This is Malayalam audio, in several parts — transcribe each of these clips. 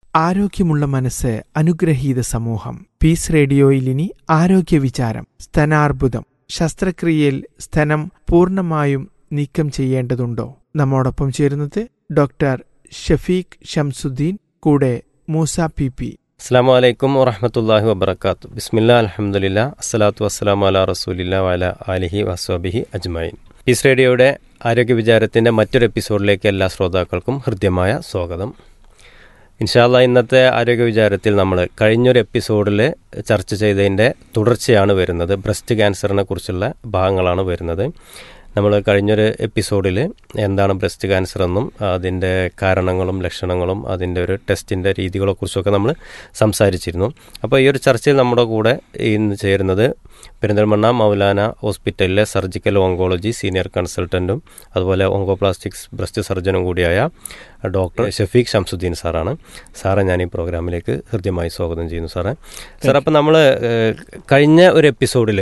ആരോഗ്യമുള്ള മനസ്സ് അനുഗ്രഹീത സമൂഹം പീസ് റേഡിയോയിൽ ഇനി ആരോഗ്യ വിചാരം സ്തനാർബുദം ശസ്ത്രക്രിയയിൽ സ്തനം പൂർണ്ണമായും നീക്കം ചെയ്യേണ്ടതുണ്ടോ നമ്മോടൊപ്പം ചേരുന്നത് ഡോക്ടർ ഷഫീഖ് ഷംസുദ്ദീൻ കൂടെ മൂസ പി പി അസ്സാം വലൈക്കും വറഹമത്തല്ലാഹി വബർക്കാത്തു ബിസ്മില്ല അലഹമുല്ല അസ്സലാത്തു വസ്സലാം അല റസൂലില്ല വല അലിഹി വസ്വബിഹി അജ്മൈൻ പീസ് റേഡിയോയുടെ ആരോഗ്യ വിചാരത്തിൻ്റെ മറ്റൊരു എപ്പിസോഡിലേക്ക് എല്ലാ ശ്രോതാക്കൾക്കും ഹൃദ്യമായ സ്വാഗതം ഇൻഷാല്ല ഇന്നത്തെ ആരോഗ്യ വിചാരത്തിൽ നമ്മൾ കഴിഞ്ഞൊരു എപ്പിസോഡിൽ ചർച്ച ചെയ്തതിൻ്റെ തുടർച്ചയാണ് വരുന്നത് ബ്രസ്റ്റ് ക്യാൻസറിനെ കുറിച്ചുള്ള ഭാഗങ്ങളാണ് വരുന്നത് നമ്മൾ കഴിഞ്ഞൊരു എപ്പിസോഡിൽ എന്താണ് ബ്രസ്റ്റ് ക്യാൻസർ എന്നും അതിൻ്റെ കാരണങ്ങളും ലക്ഷണങ്ങളും അതിൻ്റെ ഒരു ടെസ്റ്റിൻ്റെ രീതികളെക്കുറിച്ചൊക്കെ നമ്മൾ സംസാരിച്ചിരുന്നു അപ്പോൾ ഈ ഒരു ചർച്ചയിൽ നമ്മുടെ കൂടെ ഇന്ന് ചേരുന്നത് പെരിന്തൽമണ്ണ മൗലാന ഹോസ്പിറ്റലിലെ സർജിക്കൽ ഓങ്കോളജി സീനിയർ കൺസൾട്ടൻറ്റും അതുപോലെ ഓങ്കോപ്ലാസ്റ്റിക്സ് ബ്രസ്റ്റ് സർജനും കൂടിയായ ഡോക്ടർ ഷഫീഖ് ഷംസുദ്ദീൻ സാറാണ് സാറെ ഞാൻ ഈ പ്രോഗ്രാമിലേക്ക് ഹൃദ്യമായി സ്വാഗതം ചെയ്യുന്നു സാറേ സാർ അപ്പം നമ്മൾ കഴിഞ്ഞ ഒരു എപ്പിസോഡിൽ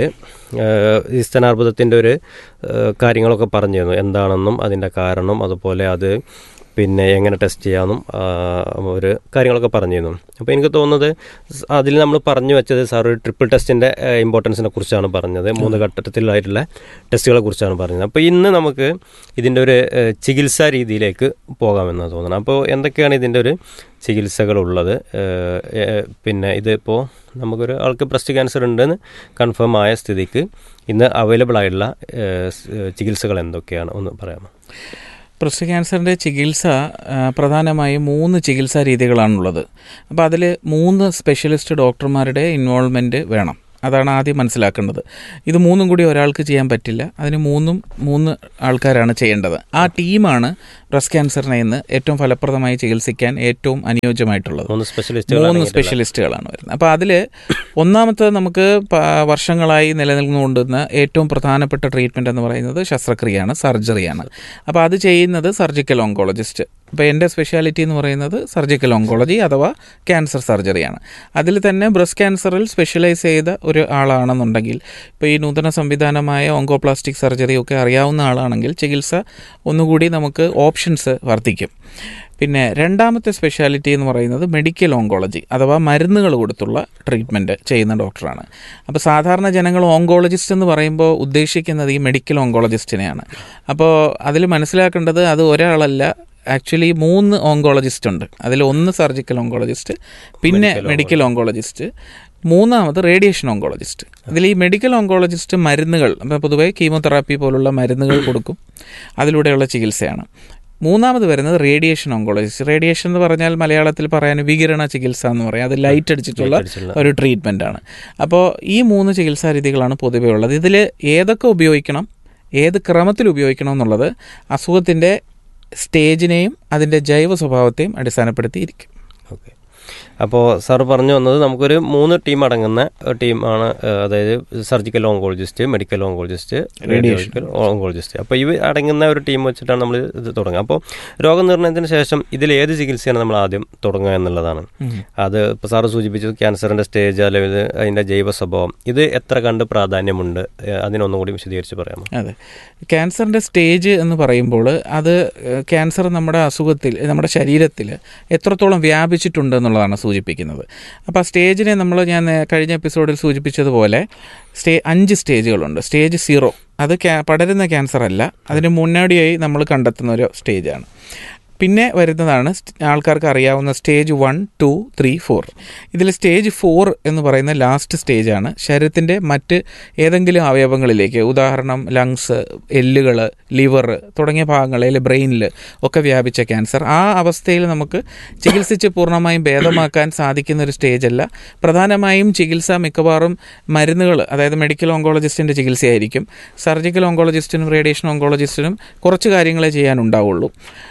ഈ സ്തനാർബുദത്തിൻ്റെ ഒരു കാര്യങ്ങളൊക്കെ പറഞ്ഞിരുന്നു എന്താണെന്നും അതിൻ്റെ കാരണം അതുപോലെ അത് പിന്നെ എങ്ങനെ ടെസ്റ്റ് ചെയ്യാമെന്നും ഒരു കാര്യങ്ങളൊക്കെ പറഞ്ഞിരുന്നു അപ്പോൾ എനിക്ക് തോന്നുന്നത് അതിൽ നമ്മൾ പറഞ്ഞു വെച്ചത് സാർ ഒരു ട്രിപ്പിൾ ടെസ്റ്റിൻ്റെ ഇമ്പോർട്ടൻസിനെ കുറിച്ചാണ് പറഞ്ഞത് മൂന്ന് ഘട്ടത്തിലായിട്ടുള്ള ടെസ്റ്റുകളെ കുറിച്ചാണ് പറഞ്ഞത് അപ്പോൾ ഇന്ന് നമുക്ക് ഇതിൻ്റെ ഒരു ചികിത്സാ രീതിയിലേക്ക് പോകാമെന്നാണ് തോന്നുന്നത് അപ്പോൾ എന്തൊക്കെയാണ് ഇതിൻ്റെ ഒരു ചികിത്സകളുള്ളത് പിന്നെ ഇതിപ്പോൾ നമുക്കൊരു ആൾക്ക് ബ്രസ്റ്റ് ക്യാൻസർ ഉണ്ടെന്ന് കൺഫേം ആയ സ്ഥിതിക്ക് ഇന്ന് അവൈലബിൾ ആയിട്ടുള്ള ചികിത്സകൾ എന്തൊക്കെയാണ് ഒന്ന് പറയാമോ ബ്രസ്റ്റ് ക്യാൻസറിൻ്റെ ചികിത്സ പ്രധാനമായും മൂന്ന് ചികിത്സാ രീതികളാണുള്ളത് അപ്പോൾ അതിൽ മൂന്ന് സ്പെഷ്യലിസ്റ്റ് ഡോക്ടർമാരുടെ ഇൻവോൾവ്മെൻറ്റ് വേണം അതാണ് ആദ്യം മനസ്സിലാക്കേണ്ടത് ഇത് മൂന്നും കൂടി ഒരാൾക്ക് ചെയ്യാൻ പറ്റില്ല അതിന് മൂന്നും മൂന്ന് ആൾക്കാരാണ് ചെയ്യേണ്ടത് ആ ടീമാണ് ബ്രസ്റ്റ് ക്യാൻസറിനെ ഇന്ന് ഏറ്റവും ഫലപ്രദമായി ചികിത്സിക്കാൻ ഏറ്റവും അനുയോജ്യമായിട്ടുള്ളത് മൂന്ന് സ്പെഷ്യലിസ്റ്റ് മൂന്ന് സ്പെഷ്യലിസ്റ്റുകളാണ് വരുന്നത് അപ്പോൾ അതിൽ ഒന്നാമത്തെ നമുക്ക് വർഷങ്ങളായി നിലനിൽന്നുകൊണ്ടുന്ന ഏറ്റവും പ്രധാനപ്പെട്ട ട്രീറ്റ്മെൻറ്റ് എന്ന് പറയുന്നത് ശസ്ത്രക്രിയയാണ് സർജറിയാണ് അപ്പോൾ അത് ചെയ്യുന്നത് സർജിക്കൽ ഓങ്കോളജിസ്റ്റ് അപ്പോൾ എൻ്റെ സ്പെഷ്യാലിറ്റി എന്ന് പറയുന്നത് സർജിക്കൽ ഓങ്കോളജി അഥവാ ക്യാൻസർ സർജറിയാണ് അതിൽ തന്നെ ബ്രസ്റ്റ് ക്യാൻസറിൽ സ്പെഷ്യലൈസ് ചെയ്ത ഒരു ആളാണെന്നുണ്ടെങ്കിൽ ഇപ്പോൾ ഈ നൂതന സംവിധാനമായ ഓങ്കോപ്ലാസ്റ്റിക് സർജറി ഒക്കെ അറിയാവുന്ന ആളാണെങ്കിൽ ചികിത്സ ഒന്നുകൂടി നമുക്ക് ഓപ്ഷൻസ് വർദ്ധിക്കും പിന്നെ രണ്ടാമത്തെ സ്പെഷ്യാലിറ്റി എന്ന് പറയുന്നത് മെഡിക്കൽ ഓങ്കോളജി അഥവാ മരുന്നുകൾ കൊടുത്തുള്ള ട്രീറ്റ്മെൻറ്റ് ചെയ്യുന്ന ഡോക്ടറാണ് അപ്പോൾ സാധാരണ ജനങ്ങൾ ഓങ്കോളജിസ്റ്റ് എന്ന് പറയുമ്പോൾ ഉദ്ദേശിക്കുന്നത് ഈ മെഡിക്കൽ ഓങ്കോളജിസ്റ്റിനെയാണ് അപ്പോൾ അതിൽ മനസ്സിലാക്കേണ്ടത് അത് ഒരാളല്ല ആക്ച്വലി മൂന്ന് ഓങ്കോളജിസ്റ്റ് ഉണ്ട് അതിൽ ഒന്ന് സർജിക്കൽ ഓങ്കോളജിസ്റ്റ് പിന്നെ മെഡിക്കൽ ഓങ്കോളജിസ്റ്റ് മൂന്നാമത് റേഡിയേഷൻ ഓങ്കോളജിസ്റ്റ് അതിൽ ഈ മെഡിക്കൽ ഓങ്കോളജിസ്റ്റ് മരുന്നുകൾ പൊതുവേ കീമോതെറാപ്പി പോലുള്ള മരുന്നുകൾ കൊടുക്കും അതിലൂടെയുള്ള ചികിത്സയാണ് മൂന്നാമത് വരുന്നത് റേഡിയേഷൻ ഓങ്കോളജിസ്റ്റ് റേഡിയേഷൻ എന്ന് പറഞ്ഞാൽ മലയാളത്തിൽ പറയാൻ വികിരണ ചികിത്സ എന്ന് പറയാം അത് ലൈറ്റ് അടിച്ചിട്ടുള്ള ഒരു ട്രീറ്റ്മെൻ്റ് ആണ് അപ്പോൾ ഈ മൂന്ന് ചികിത്സാ രീതികളാണ് പൊതുവേ ഉള്ളത് ഇതിൽ ഏതൊക്കെ ഉപയോഗിക്കണം ഏത് ക്രമത്തിൽ ഉപയോഗിക്കണം എന്നുള്ളത് അസുഖത്തിൻ്റെ സ്റ്റേജിനെയും അതിൻ്റെ ജൈവ സ്വഭാവത്തെയും അടിസ്ഥാനപ്പെടുത്തിയിരിക്കും ഓക്കെ അപ്പോൾ സാർ പറഞ്ഞു വന്നത് നമുക്കൊരു മൂന്ന് ടീം അടങ്ങുന്ന ടീമാണ് അതായത് surgical oncologist medical oncologist radiological oncologist അപ്പോൾ ഇവ അടങ്ങുന്ന ഒരു ടീം വെച്ചിട്ടാണ് നമ്മൾ ഇത് തുടങ്ങുക അപ്പോൾ രോഗനിർണയത്തിന് ശേഷം ഇതിൽ ഏത് ചികിത്സയാണ് നമ്മൾ ആദ്യം തുടങ്ങുക എന്നുള്ളതാണ് അത് ഇപ്പോൾ സാറ് സൂചിപ്പിച്ചു ക്യാൻസറിൻ്റെ സ്റ്റേജ് അല്ലെങ്കിൽ അതിൻ്റെ ജൈവ സ്വഭാവം ഇത് എത്ര കണ്ട് പ്രാധാന്യമുണ്ട് അതിനൊന്നും കൂടി വിശദീകരിച്ച് പറയാമോ അതെ ക്യാൻസറിൻ്റെ സ്റ്റേജ് എന്ന് പറയുമ്പോൾ അത് ക്യാൻസർ നമ്മുടെ അസുഖത്തിൽ നമ്മുടെ ശരീരത്തിൽ എത്രത്തോളം വ്യാപിച്ചിട്ടുണ്ട് എന്നുള്ളതാണ് സൂചിപ്പിക്കുന്നത് അപ്പോൾ ആ സ്റ്റേജിനെ നമ്മൾ ഞാൻ കഴിഞ്ഞ എപ്പിസോഡിൽ സൂചിപ്പിച്ചതുപോലെ സ്റ്റേ അഞ്ച് സ്റ്റേജുകളുണ്ട് സ്റ്റേജ് സീറോ അത് പടരുന്ന ക്യാൻസർ അല്ല അതിന് മുന്നോടിയായി നമ്മൾ കണ്ടെത്തുന്ന ഒരു സ്റ്റേജാണ് പിന്നെ വരുന്നതാണ് ആൾക്കാർക്ക് അറിയാവുന്ന stage one two three four ഇതിൽ സ്റ്റേജ് ഫോർ എന്ന് പറയുന്ന ലാസ്റ്റ് സ്റ്റേജാണ് ശരീരത്തിൻ്റെ മറ്റ് ഏതെങ്കിലും അവയവങ്ങളിലേക്ക് ഉദാഹരണം ലങ്സ് എല്ലുകൾ ലിവർ തുടങ്ങിയ ഭാഗങ്ങളിൽ ബ്രെയിനിൽ ഒക്കെ വ്യാപിച്ച ക്യാൻസർ ആ അവസ്ഥയിൽ നമുക്ക് ചികിത്സിച്ച് പൂർണ്ണമായും ഭേദമാക്കാൻ സാധിക്കുന്ന ഒരു സ്റ്റേജല്ല പ്രധാനമായും ചികിത്സ മിക്കവാറും മരുന്നുകൾ അതായത് മെഡിക്കൽ ഓങ്കോളജിസ്റ്റിൻ്റെ ചികിത്സയായിരിക്കും സർജിക്കൽ ഓങ്കോളജിസ്റ്റിനും റേഡിയേഷൻ ഓങ്കോളജിസ്റ്റിനും കുറച്ച് കാര്യങ്ങളെ ചെയ്യാനുണ്ടാവുള്ളൂ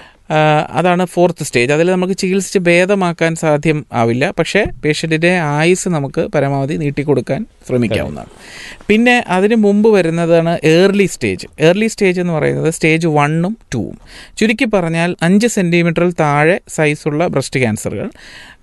അതാണ് ഫോർത്ത് സ്റ്റേജ് അതിൽ നമുക്ക് ചികിത്സിച്ച് ഭേദമാക്കാൻ സാധ്യം ആവില്ല പക്ഷേ പേഷ്യൻറ്റിൻ്റെ ആയുസ് നമുക്ക് പരമാവധി നീട്ടിക്കൊടുക്കാൻ ശ്രമിക്കാവുന്നതാണ് പിന്നെ അതിന് മുമ്പ് വരുന്നതാണ് ഏർലി സ്റ്റേജ് ഏർലി സ്റ്റേജ് എന്ന് പറയുന്നത് സ്റ്റേജ് വണ്ണും ടൂവും ചുരുക്കി പറഞ്ഞാൽ അഞ്ച് സെൻറ്റിമീറ്ററിൽ താഴെ സൈസുള്ള ബ്രസ്റ്റ് ക്യാൻസറുകൾ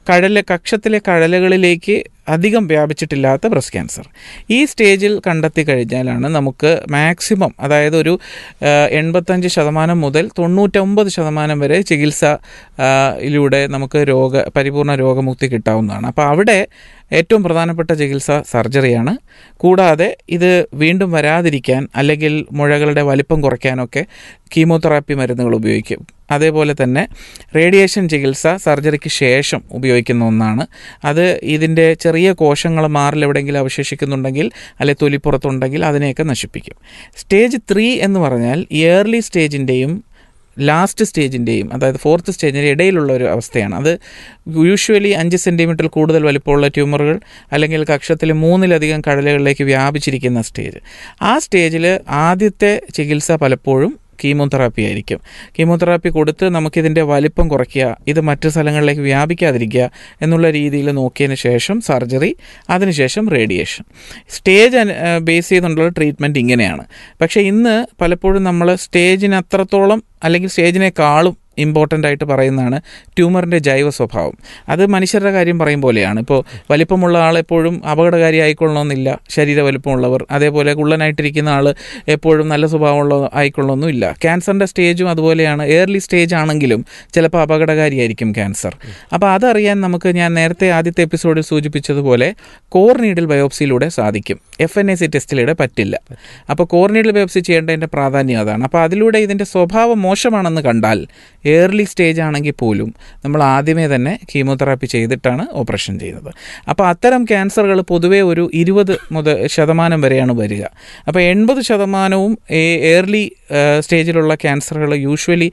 കഴല കക്ഷത്തിലെ കഴലകളിലേക്ക് അധികം വ്യാപിച്ചിട്ടില്ലാത്ത ബ്രസ്റ്റ് ക്യാൻസർ ഈ സ്റ്റേജിൽ കണ്ടെത്തി കഴിഞ്ഞാലാണ് നമുക്ക് മാക്സിമം അതായത് ഒരു ആ, എൺപത്തഞ്ച് ശതമാനം മുതൽ തൊണ്ണൂറ്റൊമ്പത് ശതമാനം വരെ ചികിത്സ ആ, യിലൂടെ നമുക്ക് രോഗ പരിപൂർണ രോഗമുക്തി കിട്ടാവുന്നതാണ് അപ്പോൾ അവിടെ ഏറ്റവും പ്രധാനപ്പെട്ട ചികിത്സ സർജറിയാണ് കൂടാതെ ഇത് വീണ്ടും വരാതിരിക്കാൻ അല്ലെങ്കിൽ മുഴകളുടെ വലിപ്പം കുറയ്ക്കാനൊക്കെ കീമോതെറാപ്പി മരുന്നുകൾ ഉപയോഗിക്കും അതേപോലെ തന്നെ റേഡിയേഷൻ ചികിത്സ സർജറിക്ക് ശേഷം ഉപയോഗിക്കുന്ന ഒന്നാണ് അത് ഇതിൻ്റെ ചെറിയ കോശങ്ങൾ മാറിൽ എവിടെയെങ്കിലും അവശേഷിക്കുന്നുണ്ടെങ്കിൽ അല്ലെ തൊലിപ്പുറത്തുണ്ടെങ്കിൽ അതിനെയൊക്കെ നശിപ്പിക്കും സ്റ്റേജ് ത്രീ എന്ന് പറഞ്ഞാൽ ഇയർലി സ്റ്റേജിൻ്റെയും ലാസ്റ്റ് സ്റ്റേജിൻ്റെയും അതായത് ഫോർത്ത് സ്റ്റേജിൻ്റെ ഇടയിലുള്ള ഒരു അവസ്ഥയാണ് അത് യൂഷ്വലി അഞ്ച് സെൻറ്റിമീറ്റർ കൂടുതൽ വലിപ്പമുള്ള ട്യൂമറുകൾ അല്ലെങ്കിൽ കക്ഷത്തിൽ മൂന്നിലധികം കടലുകളിലേക്ക് വ്യാപിച്ചിരിക്കുന്ന സ്റ്റേജ് ആ സ്റ്റേജിൽ ആദ്യത്തെ ചികിത്സ പലപ്പോഴും കീമോതെറാപ്പി ആയിരിക്കും കീമോതെറാപ്പി കൊടുത്ത് നമുക്കിതിൻ്റെ വലിപ്പം കുറയ്ക്കുക ഇത് മറ്റ് സ്ഥലങ്ങളിലേക്ക് വ്യാപിക്കാതിരിക്കുക എന്നുള്ള രീതിയിൽ നോക്കിയതിന് ശേഷം സർജറി അതിനുശേഷം റേഡിയേഷൻ സ്റ്റേജ് അനു- ആ, ബേസ് ചെയ്തുകൊണ്ടുള്ള ട്രീറ്റ്മെൻറ്റ് ഇങ്ങനെയാണ് പക്ഷേ ഇന്ന് പലപ്പോഴും നമ്മൾ സ്റ്റേജിന് അത്രത്തോളം അല്ലെങ്കിൽ സ്റ്റേജിനേക്കാളും ഇമ്പോർട്ടൻ്റ് ആയിട്ട് പറയുന്നതാണ് ട്യൂമറിൻ്റെ ജൈവ സ്വഭാവം അത് മനുഷ്യരുടെ കാര്യം പറയും പോലെയാണ് ഇപ്പോൾ വലിപ്പമുള്ള ആൾ എപ്പോഴും അപകടകാരി ആയിക്കൊള്ളണമെന്നില്ല ശരീര വലിപ്പമുള്ളവർ അതേപോലെ കുള്ളനായിട്ടിരിക്കുന്ന ആൾ എപ്പോഴും നല്ല സ്വഭാവമുള്ള ആയിക്കൊള്ളണമെന്നില്ല ക്യാൻസറിൻ്റെ സ്റ്റേജും അതുപോലെയാണ് ഏർലി സ്റ്റേജ് ആണെങ്കിലും ചിലപ്പോൾ അപകടകാരിയായിരിക്കും ക്യാൻസർ അപ്പോൾ അതറിയാൻ നമുക്ക് ഞാൻ നേരത്തെ ആദ്യത്തെ എപ്പിസോഡിൽ സൂചിപ്പിച്ചതുപോലെ കോർ നീഡിൽ ബയോപ്സിയിലൂടെ സാധിക്കും എഫ് എൻ എ സി ടെസ്റ്റിലൂടെ പറ്റില്ല അപ്പോൾ കോർ നീഡിൽ ബയോപ്സി ചെയ്യേണ്ടതിൻ്റെ പ്രാധാന്യം അതാണ് അപ്പോൾ അതിലൂടെ ഇതിൻ്റെ സ്വഭാവം മോശമാണെന്ന് കണ്ടാൽ ഏർലി സ്റ്റേജ് ആണെങ്കിൽ പോലും നമ്മൾ ആദ്യമേ തന്നെ കീമോതെറാപ്പി ചെയ്തിട്ടാണ് ഓപ്പറേഷൻ ചെയ്യുന്നത് അപ്പോൾ അത്തരം ക്യാൻസറുകൾ പൊതുവേ ഒരു ഇരുപത് മുതൽ ശതമാനം വരെയാണ് വരിക അപ്പോൾ എൺപത് ശതമാനവും ഏർലി സ്റ്റേജിലുള്ള ക്യാൻസറുകൾ യൂഷ്വലി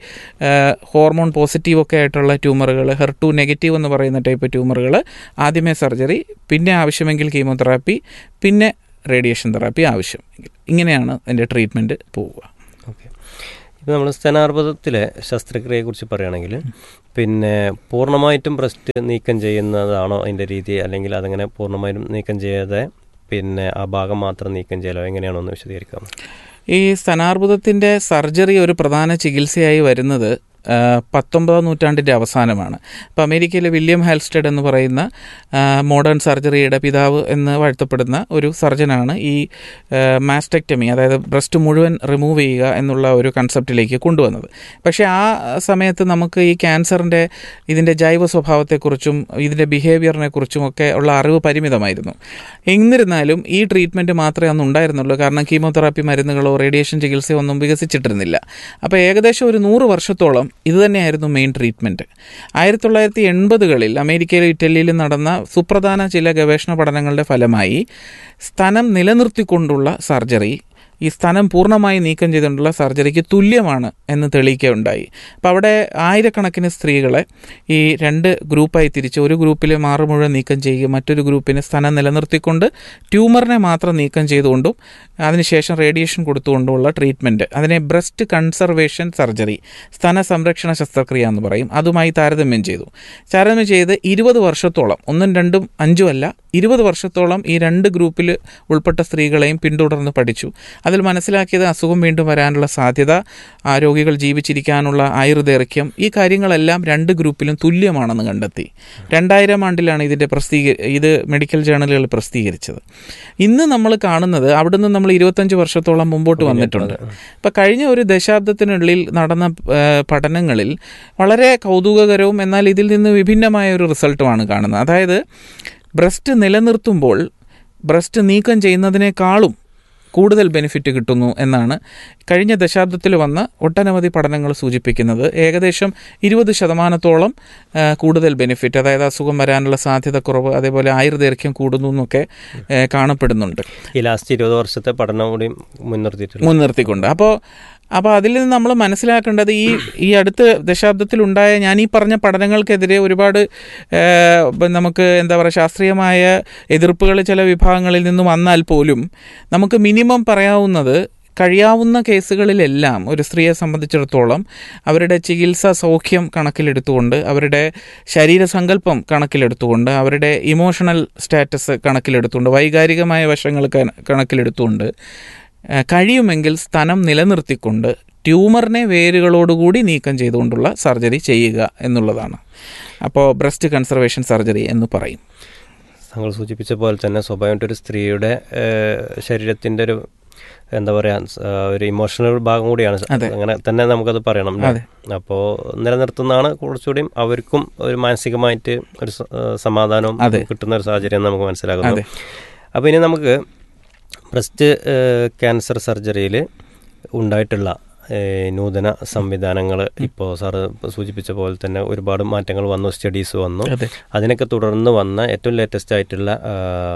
ഹോർമോൺ പോസിറ്റീവ് ഒക്കെ ആയിട്ടുള്ള ട്യൂമറുകൾ ഹെർ ടു നെഗറ്റീവ് എന്ന് പറയുന്ന ടൈപ്പ് ട്യൂമറുകൾ ആദ്യമേ സർജറി പിന്നെ ആവശ്യമെങ്കിൽ കീമോതെറാപ്പി പിന്നെ റേഡിയേഷൻ തെറാപ്പി ആവശ്യം ഇങ്ങനെയാണ് അതിൻ്റെ ട്രീറ്റ്മെൻറ്റ് പോവുക ഓക്കെ ഇപ്പോൾ നമ്മൾ സ്തനാർബുദത്തിലെ ശസ്ത്രക്രിയയെക്കുറിച്ച് പറയുകയാണെങ്കിൽ പിന്നെ പൂർണ്ണമായിട്ടും ബ്രസ്റ്റ് നീക്കം ചെയ്യുന്നതാണോ അതിൻ്റെ രീതി അല്ലെങ്കിൽ അതങ്ങനെ പൂർണ്ണമായിട്ടും നീക്കം ചെയ്യാതെ പിന്നെ ആ ഭാഗം മാത്രം നീക്കം ചെയ്യലോ എങ്ങനെയാണോ ഒന്ന് വിശദീകരിക്കാം ഈ സ്തനാർബുദത്തിൻ്റെ സർജറി ഒരു പ്രധാന ചികിത്സയായി വരുന്നത് ആ, പത്തൊമ്പതാം നൂറ്റാണ്ടിൻ്റെ അവസാനമാണ് അപ്പോൾ അമേരിക്കയിലെ വില്യം ഹാൽസ്റ്റഡ് എന്ന് പറയുന്ന ആ, മോഡേൺ സർജറിയുടെ പിതാവ് എന്ന് വാഴ്ത്തപ്പെടുന്ന ഒരു സർജനാണ് ഈ മാസ്റ്റക്ടമി അതായത് ബ്രസ്റ്റ് മുഴുവൻ റിമൂവ് ചെയ്യുക എന്നുള്ള ഒരു കൺസെപ്റ്റിലേക്ക് കൊണ്ടുവന്നത് പക്ഷേ ആ സമയത്ത് നമുക്ക് ഈ ക്യാൻസറിൻ്റെ ഇതിൻ്റെ ജൈവ സ്വഭാവത്തെക്കുറിച്ചും ഇതിൻ്റെ ബിഹേവിയറിനെ കുറിച്ചും ഒക്കെ ഉള്ള അറിവ് പരിമിതമായിരുന്നു എന്നിരുന്നാലും ഈ ട്രീറ്റ്മെൻറ്റ് മാത്രമേ അന്ന് ഉണ്ടായിരുന്നുള്ളൂ കാരണം കീമോതെറാപ്പി മരുന്നുകളോ റേഡിയേഷൻ ചികിത്സയോ ഒന്നും വികസിച്ചിട്ടിരുന്നില്ല അപ്പോൾ ഏകദേശം ഒരു നൂറ് വർഷത്തോളം ഇത് തന്നെയായിരുന്നു മെയിൻ ട്രീറ്റ്മെൻറ്റ് ആയിരത്തി തൊള്ളായിരത്തി എൺപതുകളിൽ അമേരിക്കയിലും ഇറ്റലിയിലും നടന്ന സുപ്രധാന ചില ഗവേഷണ പഠനങ്ങളുടെ ഫലമായി സ്തനം നിലനിർത്തിക്കൊണ്ടുള്ള സർജറി ഈ സ്ഥലം പൂർണ്ണമായി നീക്കം ചെയ്തുകൊണ്ടുള്ള സർജറിക്ക് തുല്യമാണ് എന്ന് തെളിയിക്കുകയുണ്ടായി അപ്പോൾ അവിടെ ആയിരക്കണക്കിന് സ്ത്രീകളെ ഈ രണ്ട് ഗ്രൂപ്പായി തിരിച്ച് ഒരു ഗ്രൂപ്പിലെ മാറ് മുഴുവൻ നീക്കം ചെയ്യുകയും മറ്റൊരു ഗ്രൂപ്പിന് സ്ഥലം നിലനിർത്തിക്കൊണ്ട് ട്യൂമറിനെ മാത്രം നീക്കം ചെയ്തുകൊണ്ടും അതിനുശേഷം റേഡിയേഷൻ കൊടുത്തുകൊണ്ടുമുള്ള ട്രീറ്റ്മെൻറ്റ് അതിനെ ബ്രസ്റ്റ് കൺസർവേഷൻ സർജറി സ്തന സംരക്ഷണ ശസ്ത്രക്രിയ എന്ന് പറയും അതുമായി താരതമ്യം ചെയ്തു താരതമ്യം ചെയ്ത് ഇരുപത് വർഷത്തോളം ഒന്നും രണ്ടും അഞ്ചും അല്ല ഇരുപത് വർഷത്തോളം ഈ രണ്ട് ഗ്രൂപ്പിൽ ഉൾപ്പെട്ട സ്ത്രീകളെയും പിന്തുടർന്ന് പഠിച്ചു അതിൽ മനസ്സിലാക്കിയത് അസുഖം വീണ്ടും വരാനുള്ള സാധ്യത ആ രോഗികൾ ജീവിച്ചിരിക്കാനുള്ള ആയുർദൈർഘ്യം ഈ കാര്യങ്ങളെല്ലാം രണ്ട് ഗ്രൂപ്പിലും തുല്യമാണെന്ന് കണ്ടെത്തി രണ്ടായിരം ആണ്ടിലാണ് ഇതിൻ്റെ പ്രസിദ്ധീക ഇത് മെഡിക്കൽ ജേണലുകൾ പ്രസിദ്ധീകരിച്ചത് ഇന്ന് നമ്മൾ കാണുന്നത് അവിടുന്ന് നമ്മൾ ഇരുപത്തഞ്ച് വർഷത്തോളം മുമ്പോട്ട് വന്നിട്ടുണ്ട് ഇപ്പം കഴിഞ്ഞ ഒരു ദശാബ്ദത്തിനുള്ളിൽ നടന്ന ആ, പഠനങ്ങളിൽ വളരെ കൗതുകകരവും എന്നാൽ ഇതിൽ നിന്ന് വിഭിന്നമായ ഒരു റിസൾട്ടുമാണ് കാണുന്നത് അതായത് ബ്രസ്റ്റ് നിലനിർത്തുമ്പോൾ ബ്രസ്റ്റ് നീക്കം ചെയ്യുന്നതിനേക്കാളും കൂടുതൽ ബെനിഫിറ്റ് കിട്ടുന്നു എന്നാണ് കഴിഞ്ഞ ദശാബ്ദത്തിൽ വന്ന ഒട്ടനവധി പഠനങ്ങൾ സൂചിപ്പിക്കുന്നത് ഏകദേശം ഇരുപത് ശതമാനത്തോളം ആ, കൂടുതൽ ബെനിഫിറ്റ് അതായത് അസുഖം വരാനുള്ള സാധ്യത കുറവ് അതേപോലെ ആയുർദൈർഘ്യം കൂടുന്നു എന്നൊക്കെ ആ, കാണപ്പെടുന്നുണ്ട് ഈ ലാസ്റ്റ് ഇരുപത് വർഷത്തെ പഠനം കൂടി മുൻനിർത്തിയിട്ടുണ്ട് മുൻനിർത്തിക്കൊണ്ട് അപ്പോൾ അപ്പോൾ അതിൽ നിന്ന് നമ്മൾ മനസ്സിലാക്കേണ്ടത് ഈ ഈ അടുത്ത ദശാബ്ദത്തിലുണ്ടായ ഞാൻ ഈ പറഞ്ഞ പഠനങ്ങൾക്കെതിരെ ഒരുപാട് ഏഹ്, ഇപ്പം നമുക്ക് എന്താ പറയുക ശാസ്ത്രീയമായ എതിർപ്പുകൾ ചില വിഭാഗങ്ങളിൽ നിന്ന് വന്നാൽ പോലും നമുക്ക് മിനിമം പറയാവുന്നത് കഴിയാവുന്ന കേസുകളിലെല്ലാം ഒരു സ്ത്രീയെ സംബന്ധിച്ചിടത്തോളം അവരുടെ ചികിത്സാ സൗഖ്യം കണക്കിലെടുത്തുകൊണ്ട് അവരുടെ ശരീരസങ്കല്പം കണക്കിലെടുത്തുകൊണ്ട് അവരുടെ ഇമോഷണൽ സ്റ്റാറ്റസ് കണക്കിലെടുത്തുകൊണ്ട് വൈകാരികമായ വശങ്ങൾ കണ- കണക്കിലെടുത്തുകൊണ്ട് ഏഹ് കഴിയുമെങ്കിൽ സ്ഥലം നിലനിർത്തിക്കൊണ്ട് ട്യൂമറിനെ വേരുകളോടുകൂടി നീക്കം ചെയ്തുകൊണ്ടുള്ള സർജറി ചെയ്യുക എന്നുള്ളതാണ് അപ്പോൾ ബ്രസ്റ്റ് കൺസർവേഷൻ സർജറി എന്ന് പറയും താങ്കൾ സൂചിപ്പിച്ച പോലെ തന്നെ സ്വാഭാവികമായിട്ട് ഒരു സ്ത്രീയുടെ ശരീരത്തിൻ്റെ ഒരു എന്താ പറയുക ഒരു ഇമോഷണൽ ഭാഗം കൂടിയാണ് അതെ. അങ്ങനെ തന്നെ നമുക്കത് പറയണം അതെ. അപ്പോൾ നിലനിർത്തുന്നതാണ് കുറച്ചുകൂടിയും അവർക്കും ഒരു മാനസികമായിട്ട് ഒരു സ- ഏഹ് സമാധാനവും അതെ. കിട്ടുന്ന ഒരു സാഹചര്യം നമുക്ക് മനസ്സിലാകുന്നു അതെ. അപ്പോൾ ഇനി നമുക്ക് ബ്രസ്റ്റ് ക്യാൻസർ സർജറിയിൽ ഉണ്ടായിട്ടുള്ള ഏഹ്, നൂതന സംവിധാനങ്ങൾ ഇപ്പോൾ സാറ് സൂചിപ്പിച്ച പോലെ തന്നെ ഒരുപാട് മാറ്റങ്ങൾ വന്നു സ്റ്റഡീസ് വന്നു അതെ അതിനൊക്കെ തുടർന്ന് വന്ന ഏറ്റവും ലേറ്റസ്റ്റ് ആയിട്ടുള്ള ആ,